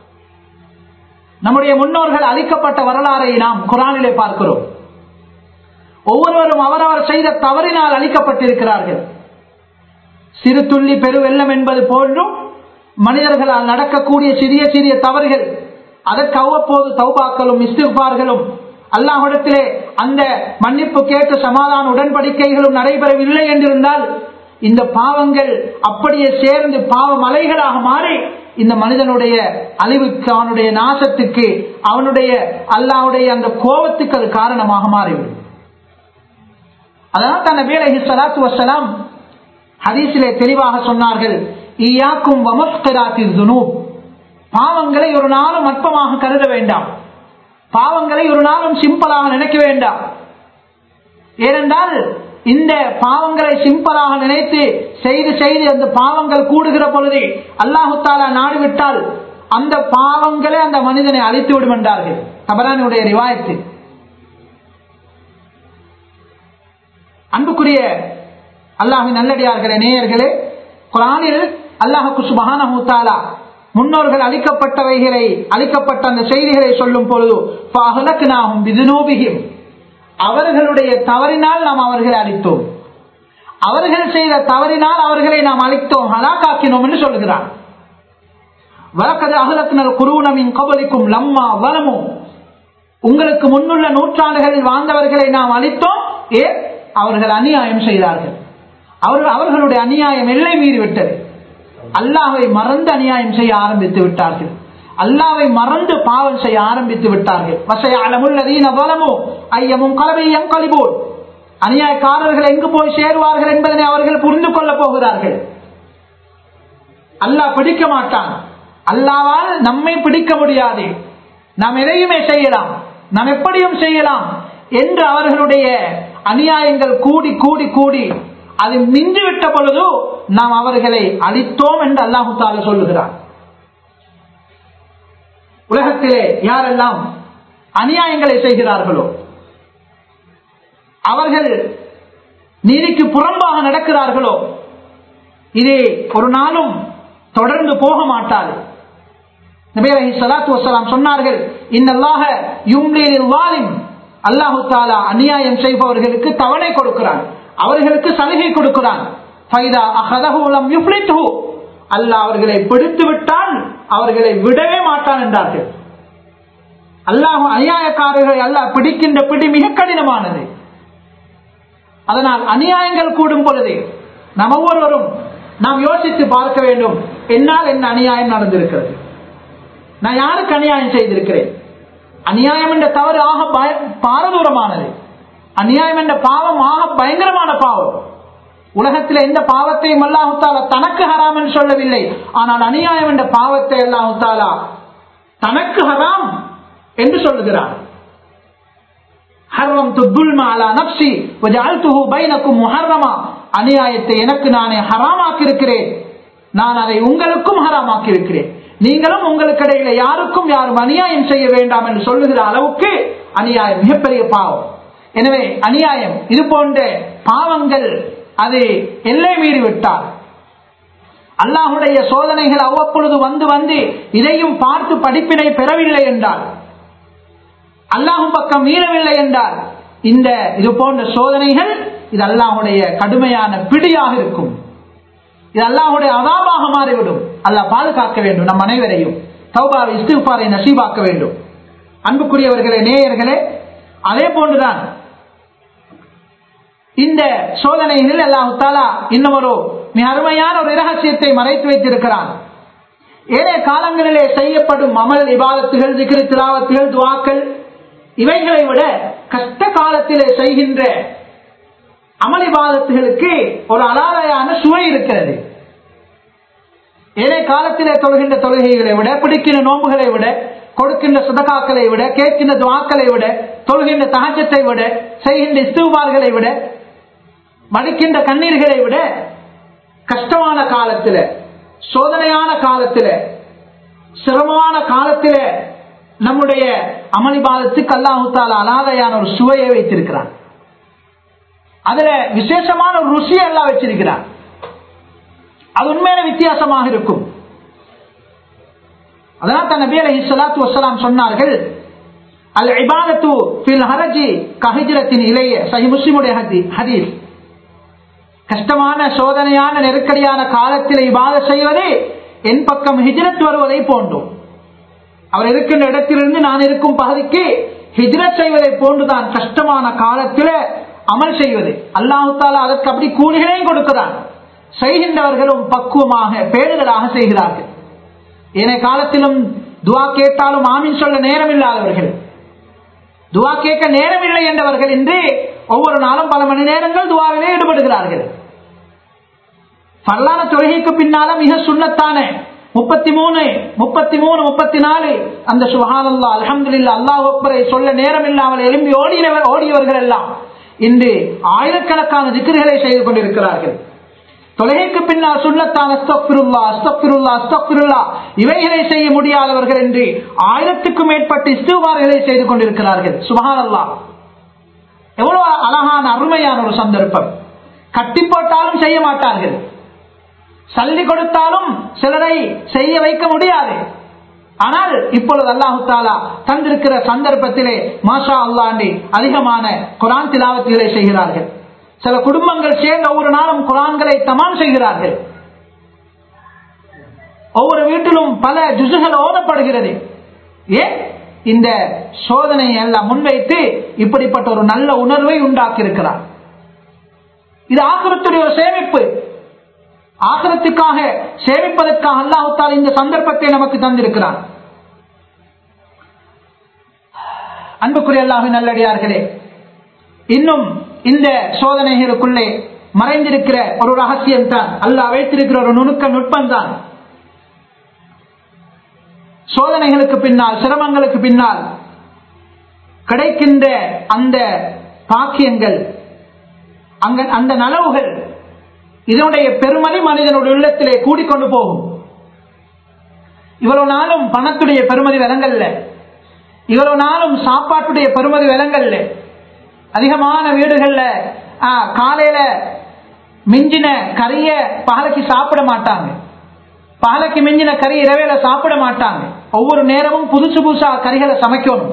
A: நம்முடைய முன்னோர்கள் அளிக்கப்பட்ட வரலாறை நாம் குரானிலே பார்க்கிறோம் ஒவ்வொருவரும் அவரவர் செய்த தவறினால் அளிக்கப்பட்டிருக்கிறார்கள் சிறு துள்ளி பெருவெள்ளம் என்பது போன்றும் மனிதர்களால் நடக்கக்கூடிய சிறிய சிறிய தவறுகள் அதற்கு அவ்வப்போது தௌபாக்களும் இஸ்திஃபார்களும் அல்லாஹிடத்திலே அந்த மன்னிப்பு கேட்ட சமாதான உடன்படிக்கைகளும் நடைபெறவில்லை என்றிருந்தால் இந்த பாவங்கள் அப்படியே சேர்ந்து பாவ மலைகளாக மாறி இந்த மனிதனுடைய அழிவுக்கு அவனுடைய நாசத்துக்கு அவனுடைய அல்லாவுடைய அந்த கோபத்துக்கு அது காரணமாக மாறிவிடும் அதனால் தன் வேலை சலாத்து வசலாம் ஹதீஸிலே தெளிவாக சொன்னார்கள் ஈயாக்கும் வமஸ்கராத்தில் துனூப் பாவங்களை ஒரு நாளும் அற்பமாக கருத வேண்டாம் பாவங்களை ஒரு நாளும் சிம்பிளாக நினைக்க வேண்டாம் ஏனென்றால் இந்த பாவங்களை சிம்பிளாக நினைத்து செய்து செய்து அந்த பாவங்கள் கூடுகிற பொழுது அல்லாஹு தாலா நாடு விட்டால் அந்த பாவங்களே அந்த மனிதனை அழித்து விடும் என்றார்கள் தபரானுடைய ரிவாயத்து அன்புக்குரிய அல்லாஹின் நல்லடியார்களே நேயர்களே குரானில் அல்லாஹுக்கு சுபஹானஹு தாலா முன்னோர்கள் அளிக்கப்பட்டவைகளை அளிக்கப்பட்ட அந்த செய்திகளை சொல்லும் பொழுது அவர்களுடைய தவறினால் நாம் அவர்களை அளித்தோம் அவர்கள் செய்த தவறினால் அவர்களை நாம் அளித்தோம் ஹலாக்காக்கினோம் என்று சொல்லுகிறார் வழக்கது அகலத்தினர் குருவனமின் கபலிக்கும் லம்மா வனமும் உங்களுக்கு முன்னுள்ள நூற்றாண்டுகளில் வாழ்ந்தவர்களை நாம் அளித்தோம் ஏ அவர்கள் அநியாயம் செய்தார்கள் அவர்கள் அவர்களுடைய அநியாயம் எல்லை மீறி விட்டது அல்லாவை மறந்து அநியாயம் செய்ய ஆரம்பித்து விட்டார்கள் அல்லாவை மறந்து பாவம் செய்ய ஆரம்பித்து விட்டார்கள் வசைய அளமுள்ளதீன பலமோ ஐயமும் கலவையும் கழிபோல் அநியாயக்காரர்கள் எங்கு போய் சேருவார்கள் என்பதனை அவர்கள் புரிந்து கொள்ளப் போகிறார்கள் அல்லாஹ் பிடிக்க மாட்டான் அல்லாவால் நம்மை பிடிக்க முடியாது நாம் எதையுமே செய்யலாம் நாம் எப்படியும் செய்யலாம் என்று அவர்களுடைய அநியாயங்கள் கூடி கூடி கூடி அது மிஞ்சி விட்ட பொழுது நாம் அவர்களை அழித்தோம் என்று அல்லாஹு தாலா சொல்லுகிறார் உலகத்திலே யாரெல்லாம் அநியாயங்களை செய்கிறார்களோ அவர்கள் நீதிக்கு புறம்பாக நடக்கிறார்களோ இது ஒரு நாளும் தொடர்ந்து போக மாட்டாது நபேரஹி சலாத்து வசலாம் சொன்னார்கள் இன்னல்லாக யும்லீலில் வாலிம் அல்லாஹு தாலா அநியாயம் செய்பவர்களுக்கு தவணை கொடுக்கிறான் அவர்களுக்கு சலுகை கொடுக்கிறான் ஃபைதா அஹதஹுலம் யுஃப்லித்துஹு அல்லாஹ் அவர்களை பிடித்து விட்டால் அவர்களை விடவே மாட்டான் என்றார்கள் அல்லாஹ் அநியாயக்காரர்களை அல்லாஹ் பிடிக்கின்ற பிடி மிக கடினமானது அதனால் அநியாயங்கள் கூடும் பொழுது நாம் ஒவ்வொருவரும் நாம் யோசித்து பார்க்க வேண்டும் என்னால் என்ன அநியாயம் நடந்திருக்கிறது நான் யாருக்கு அநியாயம் செய்திருக்கிறேன் அநியாயம் என்ற தவறு ஆக பய- பாரதூரமானது அநியாயம் என்ற பாவம் ஆக பயங்கரமான பாவம் உலகத்தில் எந்த பாவத்தையும் அல்லாஹு தாலா தனக்கு ஹராம் என்று சொல்லவில்லை ஆனால் அநியாயம் என்ற பாவத்தை அல்லாஹு தாலா தனக்கு ஹராம் என்று சொல்லுகிறார் ஹர்ரம் துல்மா அலா நப்சி வஜஅல்துஹு பைனக்கும் முஹர்ரமா அநியாயத்தை எனக்கு நானே ஹராமாக்கி இருக்கிறேன் நான் அதை உங்களுக்கும் ஹராமாக்கி இருக்கிறேன் நீங்களும் உங்களுக்கு இடையில யாருக்கும் யாரும் அநியாயம் செய்ய வேண்டாம் என்று சொல்லுகிற அளவுக்கு அநியாயம் மிகப்பெரிய பாவம் எனவே அநியாயம் இது போன்ற பாவங்கள் அது எல்லை மீறி விட்டார் அல்லாஹுடைய சோதனைகள் அவ்வப்பொழுது வந்து வந்து இதையும் பார்த்து படிப்பினை பெறவில்லை என்றார் அல்லாஹும் பக்கம் மீறவில்லை என்றார் இந்த இது போன்ற சோதனைகள் இது அல்லாஹுடைய கடுமையான பிடியாக இருக்கும் இது அல்லாஹுடைய அதாபாக மாறிவிடும் அல்லாஹ் பாதுகாக்க வேண்டும் நம் அனைவரையும் தௌபாவை இஸ்திஃபாரை நசீபாக்க வேண்டும் அன்புக்குரியவர்களே நேயர்களே அதே போன்றுதான் இந்த சோதனைகளில் அல்லாஹு தாலா இன்னும் ஒரு மிக அருமையான ஒரு இரகசியத்தை மறைத்து வைத்திருக்கிறான் ஏனைய காலங்களிலே செய்யப்படும் அமல் இபாதத்துகள் திக்ரு திலாவத்துகள் துவாக்கள் இவைகளை விட கஷ்ட காலத்திலே செய்கின்ற அமல் இபாதத்துகளுக்கு ஒரு அலாதையான சுவை இருக்கிறது ஏனைய காலத்திலே தொழுகின்ற தொழுகைகளை விட பிடிக்கின்ற நோன்புகளை விட கொடுக்கின்ற சுதகாக்களை விட கேட்கின்ற துவாக்களை விட தொழுகின்ற தகஜத்தை விட செய்கின்ற இஸ்துவார்களை விட மடிக்கின்ற கண்ணீர்களை விட கஷ்டமான காலத்தில் சோதனையான காலத்தில் சிரமமான காலத்தில் நம்முடைய அமளிபாதத்துக்கு அல்லாஹு தாலா அனாதையான ஒரு சுவையை வைத்திருக்கிறான் அதுல விசேஷமான ஒரு ருசியை எல்லாம் வச்சிருக்கிறான் அது உண்மையான வித்தியாசமாக இருக்கும் அதனால் தான் நபி அலைஹி ஸலாத்து வஸலாம் சொன்னார்கள் அல் இபாதத்து ஃபில் ஹரஜி கஹிஜ்ரத்தின் இலைய சஹி முஸ்லிமுடைய ஹதி- ஹதீஸ் கஷ்டமான சோதனையான நெருக்கடியான காலத்தில் இபாத செய்வது என் பக்கம் ஹிஜ்ரத் வருவதை போன்றும் அவர் இருக்கின்ற இடத்திலிருந்து நான் இருக்கும் பகுதிக்கு ஹிஜ்ரத் செய்வதை போன்றுதான் கஷ்டமான காலத்தில் அமல் செய்வது அல்லாஹு தாலா அதற்கு அப்படி கூலிகளையும் கொடுக்கிறான் செய்கின்றவர்களும் பக்குவமாக பேணுதலாக செய்கிறார்கள் ஏனைய காலத்திலும் துவா கேட்டாலும் ஆமீன் சொல்ல நேரம் இல்லாதவர்கள் துவா கேட்க நேரமில்லை என்றவர்கள் இன்று ஒவ்வொரு நாளும் பல மணி நேரங்கள் துவாவிலே ஈடுபடுகிறார்கள் பல்லான தொழுகைக்கு பின்னால மிக சுண்ணத்தான முப்பத்தி மூணு முப்பத்தி மூணு முப்பத்தி நாலு அந்த சுஹானல்லா அல்ஹம்துலில்லாஹ் அல்லாஹ் அக்பரை சொல்ல நேரம் இல்லாமல் எழும்பி ஓடியவர் ஓடியவர்கள் எல்லாம் இன்று ஆயிரக்கணக்கான திக்ருகளை செய்து கொண்டிருக்கிறார்கள் தொழுகைக்கு பின்னால் சுண்ணத்தான் அஸ்தக்பிருல்லா அஸ்தக்பிருல்லா அஸ்தக்பிருல்லா இவைகளை செய்ய முடியாதவர்கள் என்று ஆயிரத்துக்கும் மேற்பட்ட இஸ்துவார்களை செய்து கொண்டிருக்கிறார்கள் சுபஹானல்லா எவ்வளவு அழகான அருமையான ஒரு சந்தர்ப்பம் கட்டி போட்டாலும் செய்ய மாட்டார்கள் சல்லி கொடுத்தாலும் சிலரை செய்ய வைக்க முடியாது ஆனால் இப்பொழுது அல்லாஹு தாலா தந்திருக்கிற சந்தர்ப்பத்திலே மாஷா அல்லாண்டி அதிகமான குரான் திலாவத்துகளை செய்கிறார்கள் சில குடும்பங்கள் சேர்ந்த ஒவ்வொரு நாளும் குரான்களை தமாம் செய்கிறார்கள் ஒவ்வொரு வீட்டிலும் பல ஜுசுகள் ஓதப்படுகிறது ஏன் இந்த சோதனையை எல்லாம் முன்வைத்து இப்படிப்பட்ட ஒரு நல்ல உணர்வை உண்டாக்கி இருக்கிறார் இது ஆக்கிரத்துடைய ஒரு சேமிப்பு ஆக்கிரத்துக்காக சேமிப்பதற்காக அல்லாஹுத்தால் இந்த சந்தர்ப்பத்தை நமக்கு தந்திருக்கிறான் அன்புக்குரிய அல்லாஹு நல்லடியார்களே இன்னும் இந்த சோதனைகளுக்குள்ளே மறைந்திருக்கிற ஒரு ரகசியம் தான் அல்லாஹ் வைத்திருக்கிற ஒரு நுணுக்க நுட்பம் தான் சோதனைகளுக்கு பின்னால் சிரமங்களுக்கு பின்னால் கிடைக்கின்ற அந்த பாக்கியங்கள் அங்க அந்த நலவுகள் இதனுடைய பெருமதி மனிதனுடைய உள்ளத்திலே கூடிக்கொண்டு போகும் இவ்வளவு நாளும் பணத்துடைய பெருமதி விலங்கல்ல இவ்வளவு நாளும் சாப்பாட்டுடைய பெருமதி விலங்கல்ல அதிகமான வீடுகள்ல ஆ, காலையில மிஞ்சின கறிய பகலைக்கு சாப்பிட மாட்டாங்க பகலைக்கு மிஞ்சின கறி இரவேல சாப்பிட மாட்டாங்க ஒவ்வொரு நேரமும் புதுசு புதுசா கறிகளை சமைக்கணும்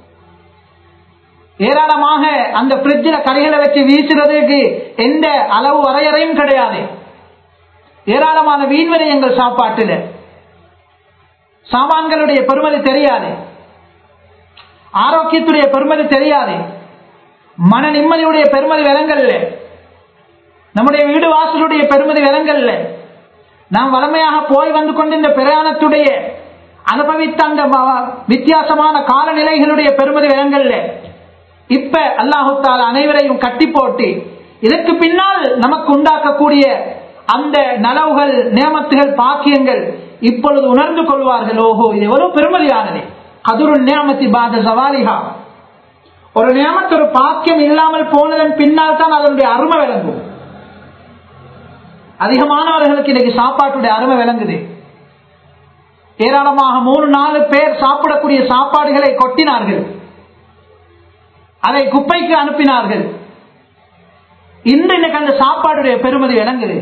A: ஏராளமாக அந்த பிரிட்ஜில் கறிகளை வச்சு வீசுறதுக்கு எந்த அளவு வரையறையும் கிடையாது ஏராளமான வீண்விரயங்கள் சாப்பாட்டில் சாமான்களுடைய பெருமதி தெரியாது ஆரோக்கியத்துடைய பெருமதி தெரியாது மன நிம்மதியுடைய பெருமதி விலங்கல்ல நம்முடைய வீடு வாசலுடைய பெருமதி விலங்கல்ல நாம் வளமையாக போய் வந்து கொண்டு இந்த பிரயாணத்துடைய அனுபவித்த அந்த ம- வித்தியாசமான காலநிலைகளுடைய பெருமதி விலங்கல்ல இப்ப அல்லாஹுத்தால் அனைவரையும் கட்டி போட்டு இதற்கு பின்னால் நமக்கு உண்டாக்கக்கூடிய அந்த நலவுகள் நியமத்துகள் பாக்கியங்கள் இப்பொழுது உணர்ந்து கொள்வார்கள் ஓஹோ இது எவ்வளவு பெருமதியானது கதுருள் நியமத்தி பாத சவாலிகா ஒரு நியமத்து ஒரு பாக்கியம் இல்லாமல் போனதன் பின்னால் தான் அதனுடைய அருமை விளங்கும் அதிகமானவர்களுக்கு இன்னைக்கு சாப்பாட்டுடைய அருமை விளங்குது ஏராளமாக மூணு நாலு பேர் சாப்பிடக்கூடிய சாப்பாடுகளை கொட்டினார்கள் அதை குப்பைக்கு அனுப்பினார்கள் இன்று இன்னைக்கு அந்த சாப்பாடுடைய பெருமதி விளங்குது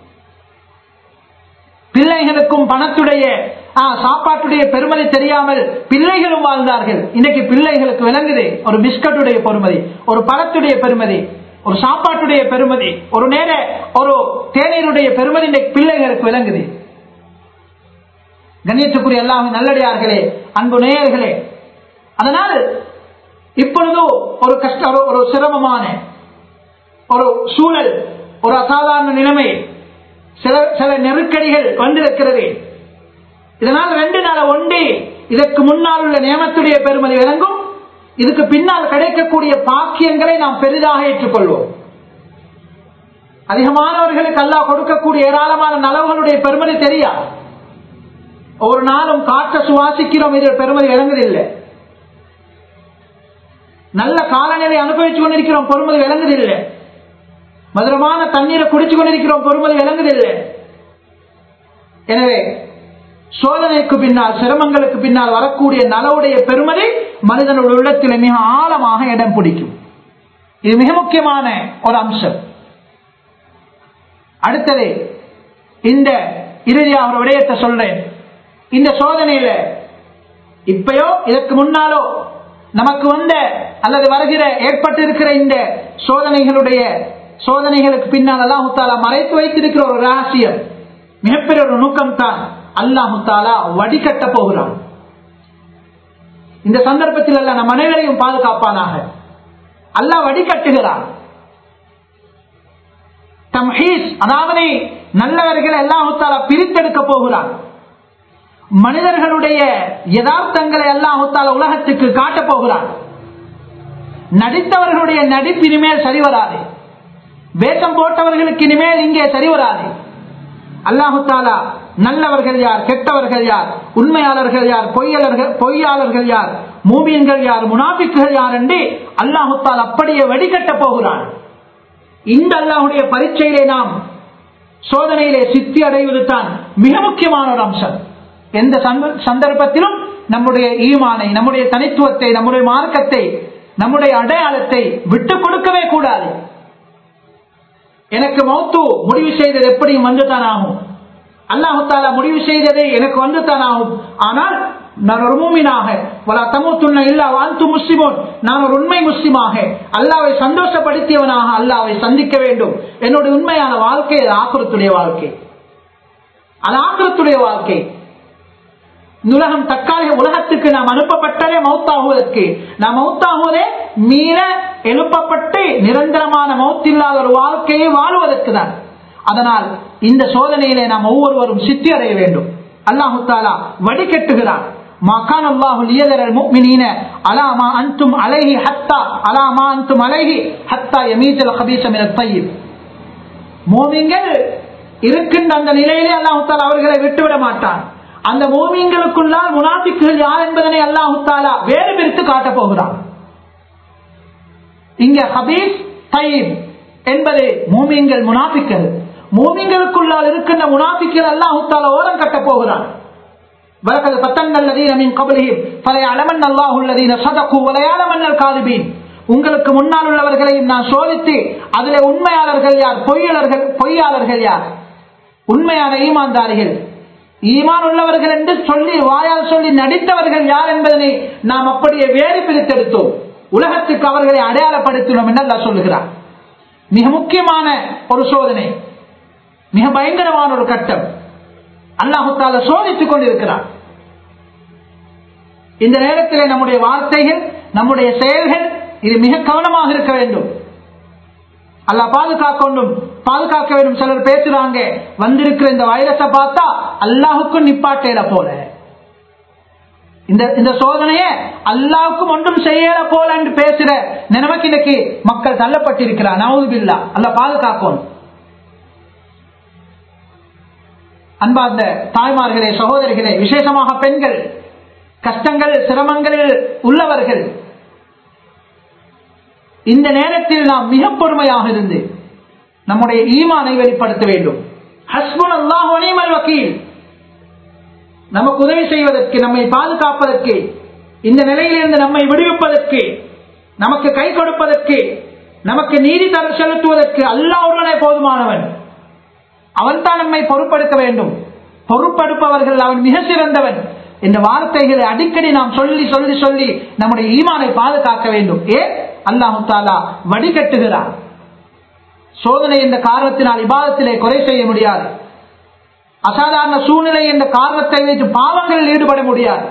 A: பிள்ளைகளுக்கும் பணத்துடைய ஆ, சாப்பாட்டுடைய பெருமதி தெரியாமல் பிள்ளைகளும் வாழ்ந்தார்கள் இன்னைக்கு பிள்ளைகளுக்கு விளங்குது ஒரு பிஸ்கட்டுடைய பெருமதி ஒரு பழத்துடைய பெருமதி ஒரு சாப்பாட்டுடைய பெருமதி ஒரு நேர ஒரு தேநீருடைய பெருமதி இன்னைக்கு பிள்ளைகளுக்கு விளங்குது கண்ணியத்துக்குரிய எல்லாமே நல்லடியார்களே அன்பு நேயர்களே அதனால் இப்பொழுது ஒரு கஷ்ட ஒரு- ஒரு சிரமமான ஒரு சூழல் ஒரு அசாதாரண நிலைமை சில சில நெருக்கடிகள் வந்திருக்கிறது இதனால் ரெண்டு நாள ஒண்டி இதற்கு முன்னால் உள்ள நியமத்துடைய பெருமதி விளங்கும் இதுக்கு பின்னால் கிடைக்கக்கூடிய பாக்கியங்களை நாம் பெரிதாக ஏற்றுக்கொள்வோம் அதிகமானவர்களுக்கு அல்லாஹ் கொடுக்கக்கூடிய ஏராளமான நலவுகளுடைய பெருமதி தெரியாது ஒரு நாளும் காற்ற சுவாசிக்கிறோம் இதில் பெருமதி விளங்குதில்லை நல்ல காலநிலை அனுபவிச்சு கொண்டிருக்கிறோம் பொறுமதி விளங்குதில்லை மதுரமான தண்ணீரை குடிச்சு கொண்டிருக்கிறோம் பொறுமதி விளங்குதில்லை எனவே சோதனைக்கு பின்னால் சிரமங்களுக்கு பின்னால் வரக்கூடிய நலவுடைய பெருமதி மனிதனுடைய உள்ளத்தில் மிக ஆழமாக இடம் பிடிக்கும் இது மிக முக்கியமான ஒரு அம்சம் அடுத்தது இந்த இறுதியாக ஒரு விடயத்தை சொல்றேன் இந்த சோதனையில இப்பயோ இதற்கு முன்னாலோ நமக்கு வந்த அல்லது வருகிற ஏற்பட்டு இருக்கிற இந்த சோதனைகளுடைய சோதனைகளுக்கு பின்னால் அல்லாஹு தாலா மறைத்து வைத்திருக்கிற ஒரு ரகசியம் மிகப்பெரிய ஒரு நோக்கம் தான் அல்லாஹு தாலா வடிகட்ட போகிறான் இந்த சந்தர்ப்பத்தில் அல்ல நம் அனைவரையும் பாதுகாப்பானாக அல்லாஹ் வடிகட்டுகிறான் தம்ஹீஸ் அதாவது நல்லவர்கள் அல்லாஹு தாலா பிரித்தெடுக்க போகிறான் மனிதர்களுடைய யதார்த்தங்களை அல்லாஹு தாலா உலகத்துக்கு காட்டப் போகிறான் நடித்தவர்களுடைய நடிப்பு இனிமேல் சரி வராது வேஷம் போட்டவர்களுக்கு இனிமேல் இங்கே சரி வராது அல்லாஹு தாலா நல்லவர்கள் யார் கெட்டவர்கள் யார் உண்மையாளர்கள் யார் பொய்யாளர்கள் பொய்யாளர்கள் யார் மூமியன்கள் யார் முனாபிக்குகள் யார் என்று அல்லாஹு தாலா அப்படியே வடிகட்ட போகிறான் இந்த அல்லாஹுடைய பரீட்சையிலே நாம் சோதனையிலே சித்தி அடைவது தான் மிக முக்கியமான ஒரு அம்சம் எந்த சந்த- சந்தர்ப்பத்திலும் நம்முடைய ஈமானை நம்முடைய தனித்துவத்தை நம்முடைய மார்க்கத்தை நம்முடைய அடையாளத்தை விட்டுக் கொடுக்கவே கூடாது எனக்கு மௌத்து முடிவு செய்தது எப்படியும் வந்துதான் ஆகும் அல்லாஹு தாலா முடிவு செய்தது எனக்கு வந்துதான் ஆகும் ஆனால் நான் ஒரு மூமினாக வலா தமுத்துன்ன இல்லா வாழ்த்து முஸ்லிமோன் நான் ஒரு உண்மை முஸ்லிமாக அல்லாவை சந்தோஷப்படுத்தியவனாக அல்லாவை சந்திக்க வேண்டும் என்னுடைய உண்மையான வாழ்க்கை அது ஆக்குரத்துடைய வாழ்க்கை அது ஆக்குரத்துடைய வாழ்க்கை இந்த உலகம் தற்காலிக உலகத்துக்கு நாம் அனுப்பப்பட்டதே மௌத்தாகுவதற்கு நாம் மௌத்தாகுவதே மீற எழுப்பப்பட்டு நிரந்தரமான மௌத்தில்லாத ஒரு வாழ்க்கையை வாழுவதற்கு தான் அதனால் இந்த சோதனையிலே நாம் ஒவ்வொருவரும் சித்தி அடைய வேண்டும் அல்லாஹு தாலா வடிகட்டுகிறான் மகான் அல்லாஹு லியதரல் முஃமினீன அலா மா அன்தும் அலைஹி ஹத்தா அலா மா அன்தும் அலைஹி ஹத்தா யமீஜல் கபீஸ மினத் தய்யிப் மோமிங்கள் இருக்கின்ற அந்த நிலையிலே அல்லாஹு தாலா அவர்களை விட்டுவிட மாட்டான் அந்த மோமிங்களுக்குள்ளால் முனாபிக்குகள் யார் என்பதனை அல்லாஹு தாலா வேறு பிரித்து காட்டப் போகிறான் இங்க ஹபீஸ் தயீப் என்பது மூமிங்கள் முனாபிக்கள் மூமிங்களுக்குள்ளால் இருக்கின்ற முனாபிக்கள் அல்லாஹு தாலா ஓரம் கட்டப் போகிறான் வலக்கது பத்தங்கள் நதீனமின் கபலியும் பழைய அலமன் அல்லாஹுள்ளதீன சதக்கு வலையாளமன்னல் காதுபீன் உங்களுக்கு முன்னால் உள்ளவர்களையும் நான் சோதித்து அதிலே உண்மையாளர்கள் யார் பொய்யாளர்கள் பொய்யாளர்கள் யார் உண்மையான ஈமான்தாரிகள் ஈமான் உள்ளவர்கள் என்று சொல்லி வாயால் சொல்லி நடித்தவர்கள் யார் என்பதனை நாம் அப்படியே வேறு பிரித்தெடுத்தோம் உலகத்துக்கு அவர்களை அடையாளப்படுத்தினோம் என்று அல்லா சொல்லுகிறார் மிக முக்கியமான ஒரு சோதனை மிக பயங்கரமான ஒரு கட்டம் அல்லாஹுத்தால சோதித்துக் கொண்டிருக்கிறார் இந்த நேரத்திலே நம்முடைய வார்த்தைகள் நம்முடைய செயல்கள் இது மிக கவனமாக இருக்க வேண்டும் அல்லாஹ் பாதுகாக்கொண்டும் பாதுகாக்க வேண்டும் சிலர் பேசுறாங்க வந்திருக்கிற இந்த வைரஸை பார்த்தா அல்லாஹுக்கும் நிப்பாட்டேல போல இந்த இந்த சோதனைய அல்லாவுக்கும் ஒன்றும் செய்யல போல என்று பேசுற நினைவுக்கு இன்னைக்கு மக்கள் தள்ளப்பட்டிருக்கிறார் நவுதுபில்லா அல்ல பாதுகாக்கணும் அன்பார்ந்த தாய்மார்களே சகோதரிகளே விசேஷமாக பெண்கள் கஷ்டங்கள் சிரமங்களில் உள்ளவர்கள் இந்த நேரத்தில் நாம் மிக பொறுமையாக இருந்து நம்முடைய ஈமானை வெளிப்படுத்த வேண்டும் ஹஸ்புன் அல்லாஹ் வக்கீல் நமக்கு உதவி செய்வதற்கு நம்மை பாதுகாப்பதற்கு இந்த நிலையிலிருந்து நம்மை விடுவிப்பதற்கு நமக்கு கை கொடுப்பதற்கு நமக்கு நீதி தர செலுத்துவதற்கு அல்லாஹ் ஒருவனே போதுமானவன் அவன் தான் நம்மை பொறுப்படுத்த வேண்டும் பொறுப்படுப்பவர்கள் அவன் மிக சிறந்தவன் இந்த வார்த்தைகளை அடிக்கடி நாம் சொல்லி சொல்லி சொல்லி நம்முடைய ஈமானை பாதுகாக்க வேண்டும் ஏன் அல்லாஹு தாலா வடிகட்டுகிறார் சோதனை என்ற காரணத்தினால் இபாதத்திலே குறை செய்ய முடியாது அசாதாரண சூழ்நிலை என்ற காரணத்தை வைத்து பாவங்களில் ஈடுபட முடியாது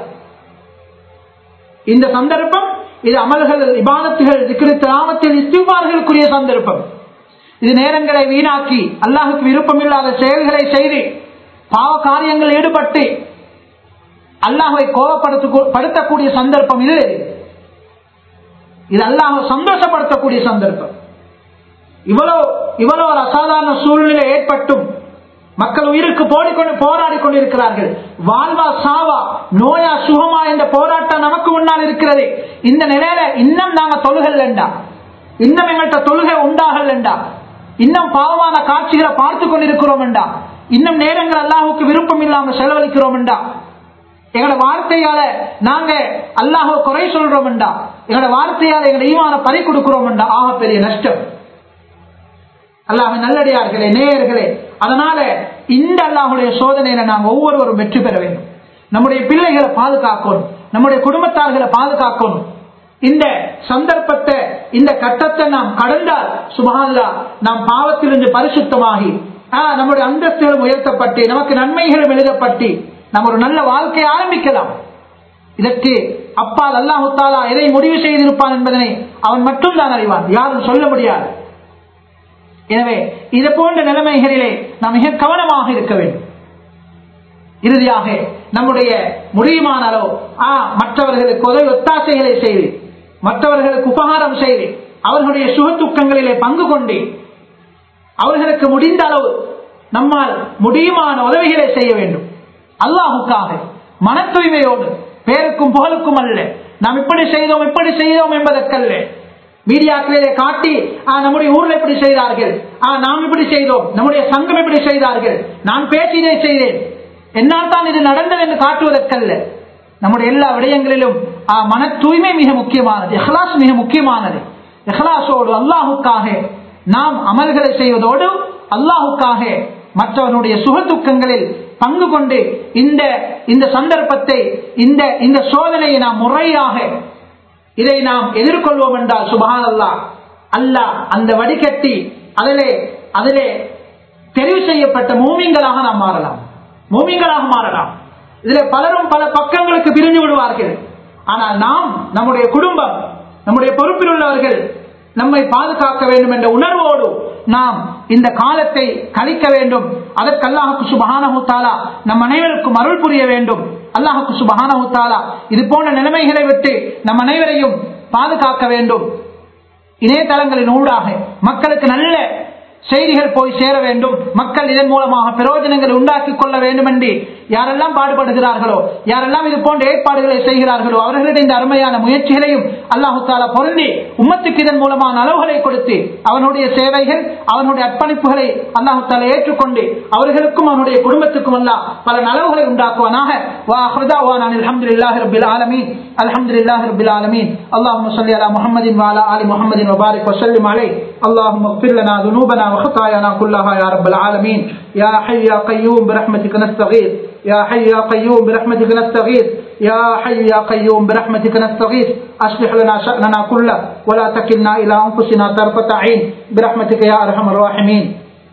A: இந்த சந்தர்ப்பம் இது அமல்கள் இபாதத்துகள் கிராமத்தில் இஸ்திபார்களுக்குரிய சந்தர்ப்பம் இது நேரங்களை வீணாக்கி அல்லாஹுக்கு விருப்பமில்லாத செயல்களை செய்து பாவ காரியங்கள் ஈடுபட்டு அல்லாஹை கோபப்படுத்தக்கூடிய சந்தர்ப்பம் இது இது அல்லாஹ் சந்தோஷப்படுத்தக்கூடிய சந்தர்ப்பம் இவ்வளவு இவ்வளவு ஒரு அசாதாரண சூழ்நிலை ஏற்பட்டும் மக்கள் உயிருக்கு போடிக்கொண்டு போராடி கொண்டிருக்கிறார்கள் வாழ்வா சாவா நோயா சுகமா என்ற போராட்டம் நமக்கு முன்னால் இருக்கிறது இந்த நிலையில இன்னும் நாங்க தொழுகல்லண்டா இன்னும் எங்கள்கிட்ட தொழுகை உண்டாகல்லண்டா இன்னும் பாவமான காட்சிகளை பார்த்து கொண்டிருக்கிறோம் என்றா இன்னும் நேரங்கள் அல்லாஹுக்கு விருப்பம் இல்லாம செலவழிக்கிறோம் என்றா எங்களோட வார்த்தையால நாங்க அல்லாஹோ குறை சொல்றோம் என்றா எங்களோட வார்த்தையால எங்களோட ஈமான பறி கொடுக்கிறோம் என்றா ஆக பெரிய நஷ்டம் அல்லாஹ் நல்லடியார்களே நேயர்களே அதனால இந்த அல்லாஹுடைய சோதனையில நாம் ஒவ்வொருவரும் வெற்றி பெற வேண்டும் நம்முடைய பிள்ளைகளை பாதுகாக்கணும் நம்முடைய குடும்பத்தார்களை பாதுகாக்கணும் இந்த சந்தர்ப்பத்தை இந்த கட்டத்தை நாம் கடந்தால் சுபஹான்லா நாம் பாவத்திலிருந்து பரிசுத்தமாகி நம்முடைய அந்தஸ்துகளும் உயர்த்தப்பட்டு நமக்கு நன்மைகளும் எழுதப்பட்டு நம்ம ஒரு நல்ல வாழ்க்கையை ஆரம்பிக்கலாம் இதற்கு அப்பால் அல்லாஹு தாலா எதை முடிவு செய்திருப்பான் என்பதனை அவன் மட்டும்தான் அறிவான் யாரும் சொல்ல முடியாது எனவே இது போன்ற நிலைமைகளிலே நாம் மிக கவனமாக இருக்க வேண்டும் இறுதியாக நம்முடைய முடியுமான அளவு ஆ மற்றவர்களுக்கு உதவி ஒத்தாசைகளை செய்து மற்றவர்களுக்கு உபகாரம் செய்து அவர்களுடைய சுகத்துக்கங்களிலே பங்கு கொண்டு அவர்களுக்கு முடிந்த அளவு நம்மால் முடியுமான உதவிகளை செய்ய வேண்டும் அல்லாஹுக்காக மன தூய்மையோடு பேருக்கும் புகழுக்கும் அல்ல நாம் இப்படி செய்தோம் இப்படி செய்தோம் என்பதற்கல்ல மீடியாக்களிலே காட்டி நம்முடைய ஊர்ல இப்படி செய்தார்கள் நாம் இப்படி செய்தோம் நம்முடைய சங்கம் இப்படி செய்தார்கள் நான் பேசினே செய்தேன் என்னால் தான் இது நடந்தது என்று காட்டுவதற்கல்ல நம்முடைய எல்லா விடயங்களிலும் மன தூய்மை மிக முக்கியமானது எஹ்லாஸ் மிக முக்கியமானது எஹ்லாஸோடு அல்லாஹுக்காக நாம் அமல்களை செய்வதோடு அல்லாஹுக்காக மற்றவனுடைய சுக துக்கங்களில் பங்கு கொண்டு இந்த இந்த சந்தர்ப்பத்தை இந்த இந்த சோதனையை நாம் முறையாக இதை நாம் எதிர்கொள்வோம் என்றால் சுபஹான் அல்லா அல்லாஹ் அந்த வடிகட்டி அதிலே அதிலே தெரிவு செய்யப்பட்ட மூமிங்களாக நாம் மாறலாம் மூமிங்களாக மாறலாம் இதுல பலரும் பல பக்கங்களுக்கு பிரிஞ்சு விடுவார்கள் ஆனால் நாம் நம்முடைய குடும்பம் நம்முடைய பொறுப்பில் உள்ளவர்கள் நம்மை பாதுகாக்க வேண்டும் என்ற உணர்வோடு நாம் இந்த காலத்தை கழிக்க வேண்டும் அதற்கு அல்லாஹுக்கு சுபஹானஹு தாலா நம் அனைவருக்கும் அருள் புரிய வேண்டும் அல்லாஹுக்கு சுபஹானஹு தாலா இது போன்ற நிலைமைகளை விட்டு நம் அனைவரையும் பாதுகாக்க வேண்டும் இணையதளங்களின் ஊடாக மக்களுக்கு நல்ல செய்திகள் போய் சேர வேண்டும் மக்கள் இதன் மூலமாக பிரயோஜனங்களை உண்டாக்கி கொள்ள வேண்டும் என்று யாரெல்லாம் பாடுபடுகிறார்களோ யாரெல்லாம் இது போன்ற ஏற்பாடுகளை செய்கிறார்களோ அவர்களுடைய இந்த அருமையான முயற்சிகளையும் அல்லாஹு தாலா பொருந்தி உம்மத்துக்கு இதன் மூலமான அளவுகளை கொடுத்து அவனுடைய சேவைகள் அவனுடைய அர்ப்பணிப்புகளை அல்லாஹு தாலா ஏற்றுக்கொண்டு அவர்களுக்கும் அவனுடைய குடும்பத்துக்கும் அல்ல பல நலவுகளை உண்டாக்குவானாக الحمد لله رب العالمين الحمد لله رب العالمين اللهم صل على محمد وعلى ال محمد وبارك وسلم عليه اللهم اغفر لنا ذنوبنا وخطايانا كلها يا رب العالمين يا حي يا قيوم برحمتك نستغيث يا حي يا قيوم برحمتك نستغيث يا حي يا قيوم برحمتك نستغيث أصلح لنا شأننا كله ولا تكلنا إلى أنفسنا طرفة عين برحمتك يا أرحم الراحمين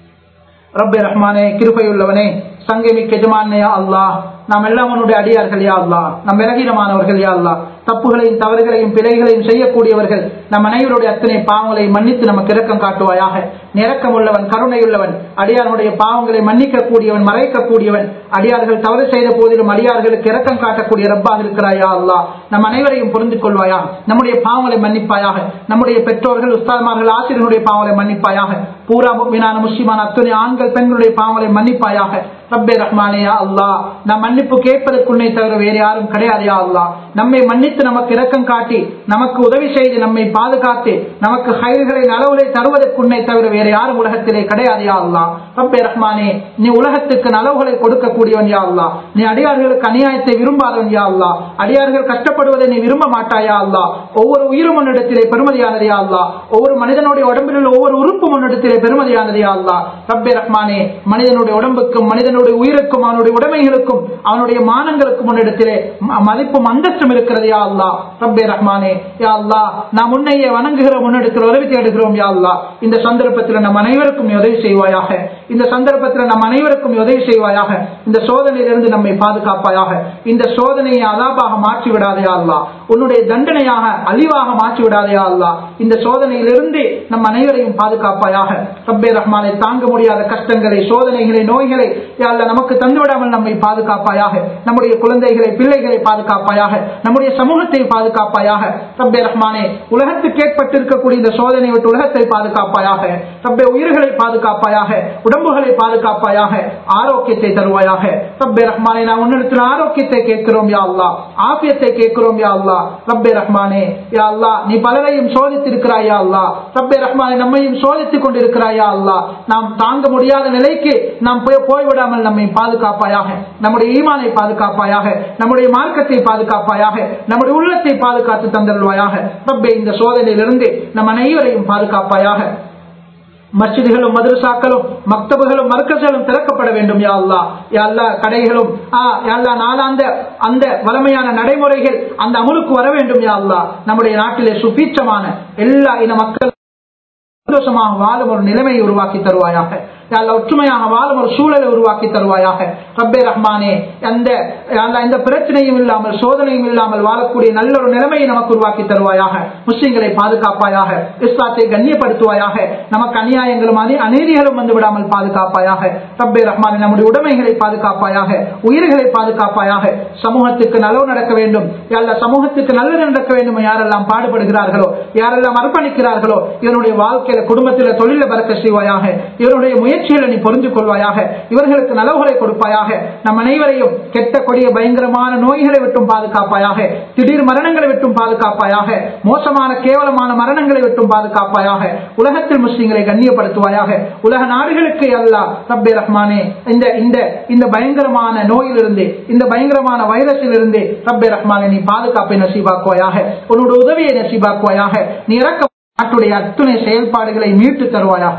A: ரப்பே ரஹ்மானே கிருபையுள்ளவனே சங்கமிக்க எஜமானையா அல்லாஹ் நாம் எல்லாம் உன்னுடைய அடியார்கள் யா அல்லா நம் விலகீனமானவர்கள் யா அல்லா தப்புகளையும் தவறுகளையும் பிழைகளையும் செய்யக்கூடியவர்கள் நம் அனைவருடைய அத்தனை பாவங்களை மன்னித்து நமக்கு இரக்கம் காட்டுவாயாக நிறக்கம் உள்ளவன் கருணையுள்ளவன் அடியாருடைய பாவங்களை மன்னிக்க கூடியவன் மறைக்க கூடியவன் அடியார்கள் தவறு செய்த போதிலும் அடியார்களுக்கு இரக்கம் காட்டக்கூடிய ரப்பாக இருக்கிறாயா அல்லா நம் அனைவரையும் புரிந்து கொள்வாயா நம்முடைய பாவங்களை மன்னிப்பாயாக நம்முடைய பெற்றோர்கள் உஸ்தாத்மார்கள் ஆசிரியர்களுடைய பாவங்களை மன்னிப்பாயாக பூரா மீனான முஸ்லிமான அத்துணை ஆண்கள் பெண்களுடைய பாவங்களை மன்னிப்பாயாக ரப்பே ரஹ்மானேயா அல்லா நம் மன்னிப்பு கேட்பதற்கு உன்னை தவிர வேறு யாரும் கிடையாதையா அல்லா நம்மை மன்னித்து நமக்கு இரக்கம் காட்டி நமக்கு உதவி செய்து நம்மை பாதுகாத்து நமக்கு ஹைர்களை நலவுகளை தருவதற்கு உன்னை தவிர வேறு யாரும் உலகத்திலே கிடையாதையா அல்லா ரப்பே ரஹ்மானே நீ உலகத்துக்கு நலவுகளை கொடுக்கக்கூடியவன் யா அல்லா நீ அடியார்களுக்கு அநியாயத்தை விரும்பாதவன் யா அல்லா அடியார்கள் கஷ்டப்படுவதை நீ விரும்ப மாட்டாயா அல்லா ஒவ்வொரு உயிரும் உன்னிடத்திலே பெருமதியானது யா அல்லா ஒவ்வொரு மனிதனுடைய உடம்பில் உள்ள ஒவ்வொரு உறுப்பும் உன்னிடத்திலே பெருமதியானது யா அல்லா ரப்பே ரஹ்மானே மனிதனுடைய உடம்புக்கும் மனிதனுடைய உயிருக்கும் அவனுடைய உடைமைகளுக்கும் அவனுடைய மானங்களுக்கும் உன்னிடத்திலே ம- மதிப்பும் அந்தஸ்தும் இருக்கிறது யா அல்லா ரப்பே ரஹ்மானே யா அல்லா நாம் உன்னையே வணங்குகிற முன்னெடுக்கிற உதவி தேடுகிறோம் யா அல்லா இந்த சந்தர்ப்பத்தில் நம் அனைவருக்கும் நீ உதவி செய்வாயாக இந்த சந்தர்ப்பத்தில் நம் அனைவருக்கும் நீ உதவி செய்வாயாக இந்த சோதனையிலிருந்து நம்மை பாதுகாப்பாயாக இந்த சோதனையை அதாபாக மாற்றி விடாதே அல்லா உன்னுடைய தண்டனையாக அழிவாக மாற்றி விடாதே அல்லா இந்த சோதனையிலிருந்து நம் அனைவரையும் பாதுகாப்பாயாக ரப்பே ரஹ்மானை தாங்க முடியாத கஷ்டங்களை சோதனைகளை நோய்களை யா அல்லா நமக்கு தந்துவிடாமல் நம்மை பாதுகாப்பாயாக நம்முடைய குழந்தைகளை பிள்ளைகளை பாதுகாப்பாயாக நம்முடைய சமூகத்தை பாதுகாப்பாயாக ரப்பே ரஹ்மானே உலகத்துக்கு ஏற்பட்டிருக்கக்கூடிய இந்த சோதனை விட்டு உலகத்தை பாதுகாப்பாயாக ரப்பே உயிர்களை பாதுகாப்பாயாக உடம்புகளை பாதுகாப்பாயாக ஆரோக்கியத்தை தருவாயாக ரப்பே ரஹ்மானே நான் உன்னிடத்தில் ஆரோக்கியத்தை கேட்கிறோம் யா அல்லா ஆபியத்தை கேட்கிறோம் யா அல்லா ரப்பே ரஹ்மானே யா அல்லா நீ பலரையும் சோதித்திருக்கிறாய் யா அல்லா ரப்பே ரஹ்மானே நம்மையும் சோதித்துக் கொண்டிருக்கிறாய் யா அல்லா நாம் தாங்க முடியாத நிலைக்கு நாம் போய் போய்விடாமல் நம்மை பாதுகாப்பாயாக நம்முடைய ஈமானை பாதுகாப்பாயாக நம்முடைய மார்க்கத்தை பாதுகாப்பாயாக நம்முடைய உள்ளத்தை பாதுகாத்து தந்தருள்வாயாக ரப்பே இந்த சோதனையிலிருந்து நம் அனைவரையும் பாதுகாப்பாயாக மஸ்ஜிதுகளும் மதரசாக்களும் மக்தபுகளும் மர்க்கஸ்களும் திறக்கப்பட வேண்டும் யா அல்லா யா அல்லா கடைகளும் ஆ யா அல்லா நாளாந்த அந்த வளமையான நடைமுறைகள் அந்த அமுலுக்கு வர வேண்டும் யா அல்லா நம்முடைய நாட்டிலே சுபீட்சமான எல்லா இன மக்கள் சந்தோஷமாக வாழும் ஒரு நிலைமையை உருவாக்கி தருவாயாக யா அல்லா ஒற்றுமையாக வாழும் ஒரு சூழலை உருவாக்கி தருவாயாக ரப்பே ரஹ்மானே அந்த யா அல்லா எந்த பிரச்சனையும் இல்லாமல் சோதனையும் இல்லாமல் வாழக்கூடிய நல்ல ஒரு நிலைமையை நமக்கு உருவாக்கி தருவாயாக முஸ்லிம்களை பாதுகாப்பாயாக இஸ்லாத்தை கண்ணியப்படுத்துவாயாக நமக்கு அநியாயங்களும் அநீ அநீதிகளும் வந்து விடாமல் பாதுகாப்பாயாக ரப்பே ரஹ்மானே நம்முடைய உடைமைகளை பாதுகாப்பாயாக உயிர்களை பாதுகாப்பாயாக சமூகத்துக்கு நலவு நடக்க வேண்டும் அல்ல சமூகத்துக்கு நல்லது நடக்க வேண்டும் யாரெல்லாம் பாடுபடுகிறார்களோ யாரெல்லாம் அர்ப்பணிக்கிறார்களோ இவனுடைய வாழ்க்கையில குடும்பத்தில தொழில பறக்க செய்வாயாக இவருடைய முயற்சிகளை நீ புரிந்து கொள்வாயாக இவர்களுக்கு நலவுகளை கொடுப்பாயாக நம் அனைவரையும் கெட்ட கொடிய பயங்கரமான நோய்களை விட்டும் பாதுகாப்பாயாக திடீர் மரணங்களை விட்டும் பாதுகாப்பாயாக மோசமான கேவலமான மரணங்களை விட்டும் பாதுகாப்பாயாக உலகத்தில் முஸ்லிம்களை கண்ணியப்படுத்துவாயாக உலக நாடுகளுக்கு அல்லா ரப்பே ரஹ்மானே இந்த இந்த இந்த பயங்கரமான நோயிலிருந்து இந்த பயங்கரமான வைரஸில் இருந்து ரப்பே ரஹ்மானே நீ பாதுகாப்பை நசீபாக்குவாயாக உன்னோட உதவியை நசீபாக்குவாயாக நீ இறக்க நாட்டுடைய அத்துணை செயல்பாடுகளை மீட்டு தருவாயாக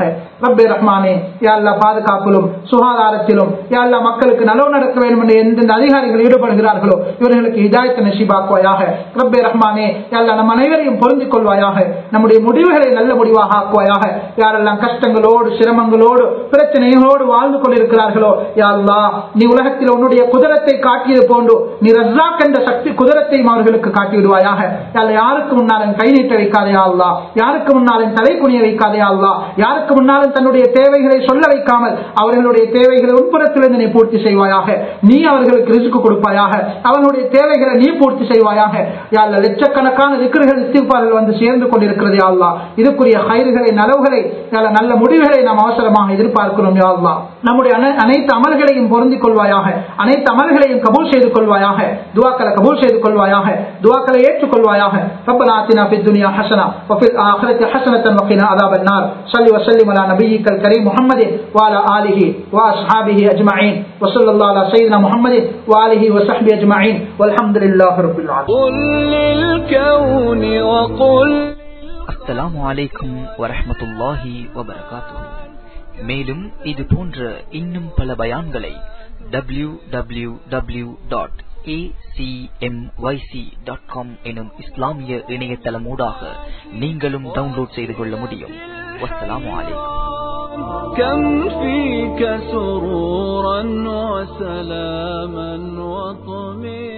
A: ரப்பே ரஹ்மானே யா அல்லாஹ் பாதுகாப்பிலும் சுகாதாரத்திலும் யா அல்லாஹ் மக்களுக்கு நலவு நடக்க வேண்டும் என்று எந்தெந்த அதிகாரிகள் ஈடுபடுகிறார்களோ இவர்களுக்கு ஹிதாயத்தை நசீபாக்குவாயாக ரப்பே ரஹ்மானே யா அல்லாஹ் நம் அனைவரையும் பொருந்திக் கொள்வாயாக நம்முடைய முடிவுகளை நல்ல முடிவாக ஆக்குவாயாக யாரெல்லாம் கஷ்டங்களோடு சிரமங்களோடு பிரச்சனைகளோடு வாழ்ந்து கொண்டிருக்கிறார்களோ யா அல்லாஹ் நீ உலகத்தில் உன்னுடைய குதிரத்தை காட்டியது போன்று நீ ரஸ்ஸாக் என்ற சக்தி குதிரத்தையும் அவர்களுக்கு காட்டி விடுவாயாக யா அல்லாஹ் யாருக்கு முன்னாலும் கை நீட்ட வைக்காதே அல்லா யாருக்கு முன்னாலும் தலை குனிய வைக்காதே அல்லா யாருக்கு முன்னாலும் தன்னுடைய தேவைகளை சொல்ல வைக்காமல் அவர்களுடைய தேவைகளை உட்புறத்திலிருந்து நீ பூர்த்தி செய்வாயாக நீ அவர்களுக்கு ரிசுக்கு கொடுப்பாயாக அவனுடைய தேவைகளை நீ பூர்த்தி செய்வாயாக யா அல்லாஹ் லட்சக்கணக்கான திக்கர்கள் இஸ்திஃபார்கள் வந்து சேர்ந்து கொண்டிருக்கிறது யா அல்லாஹ் இதுக்குரிய கயிறுகளை நலவுகளை யா அல்லாஹ் நல்ல முடிவுகளை நாம் அவசரமாக எதிர்பார்க்கிறோம் யா அல்லாஹ் நம்முடைய அனை- அனைத்து அமல்களையும் பொருந்திக் கொள்வாயாக அனைத்து அமல்களையும் கபூல் செய்து கொள்வாயாக துவாக்களை கபூல் செய்து கொள்வாயாக துவாக்களை ஏற்றுக்கொள்வாயாக ربنا آتنا في الدنيا حسنة وفي الآخرة حسنة وقنا عذاب النار صل وسلم على نبيك الكريم محمد وعلى آله وأصحابه أجمعين وصلى الله على سيدنا محمد وآله وصحبه أجمعين والحمد لله رب العالمين
C: قل للكون وقل
B: அஸ்ஸலாமு அலைக்கும் வரஹ்மத்துல்லாஹி வபரகாத்துஹு மேலும் இது போன்ற இன்னும் பல பயான்களை W W W dot dot com எனும் இஸ்லாமிய இணையதளமூடாக நீங்களும் டவுன்லோட் செய்து கொள்ள முடியும் வஸ்ஸலாமு அலைக்கும்
C: كم فيك سرورا وسلاما وطمئنا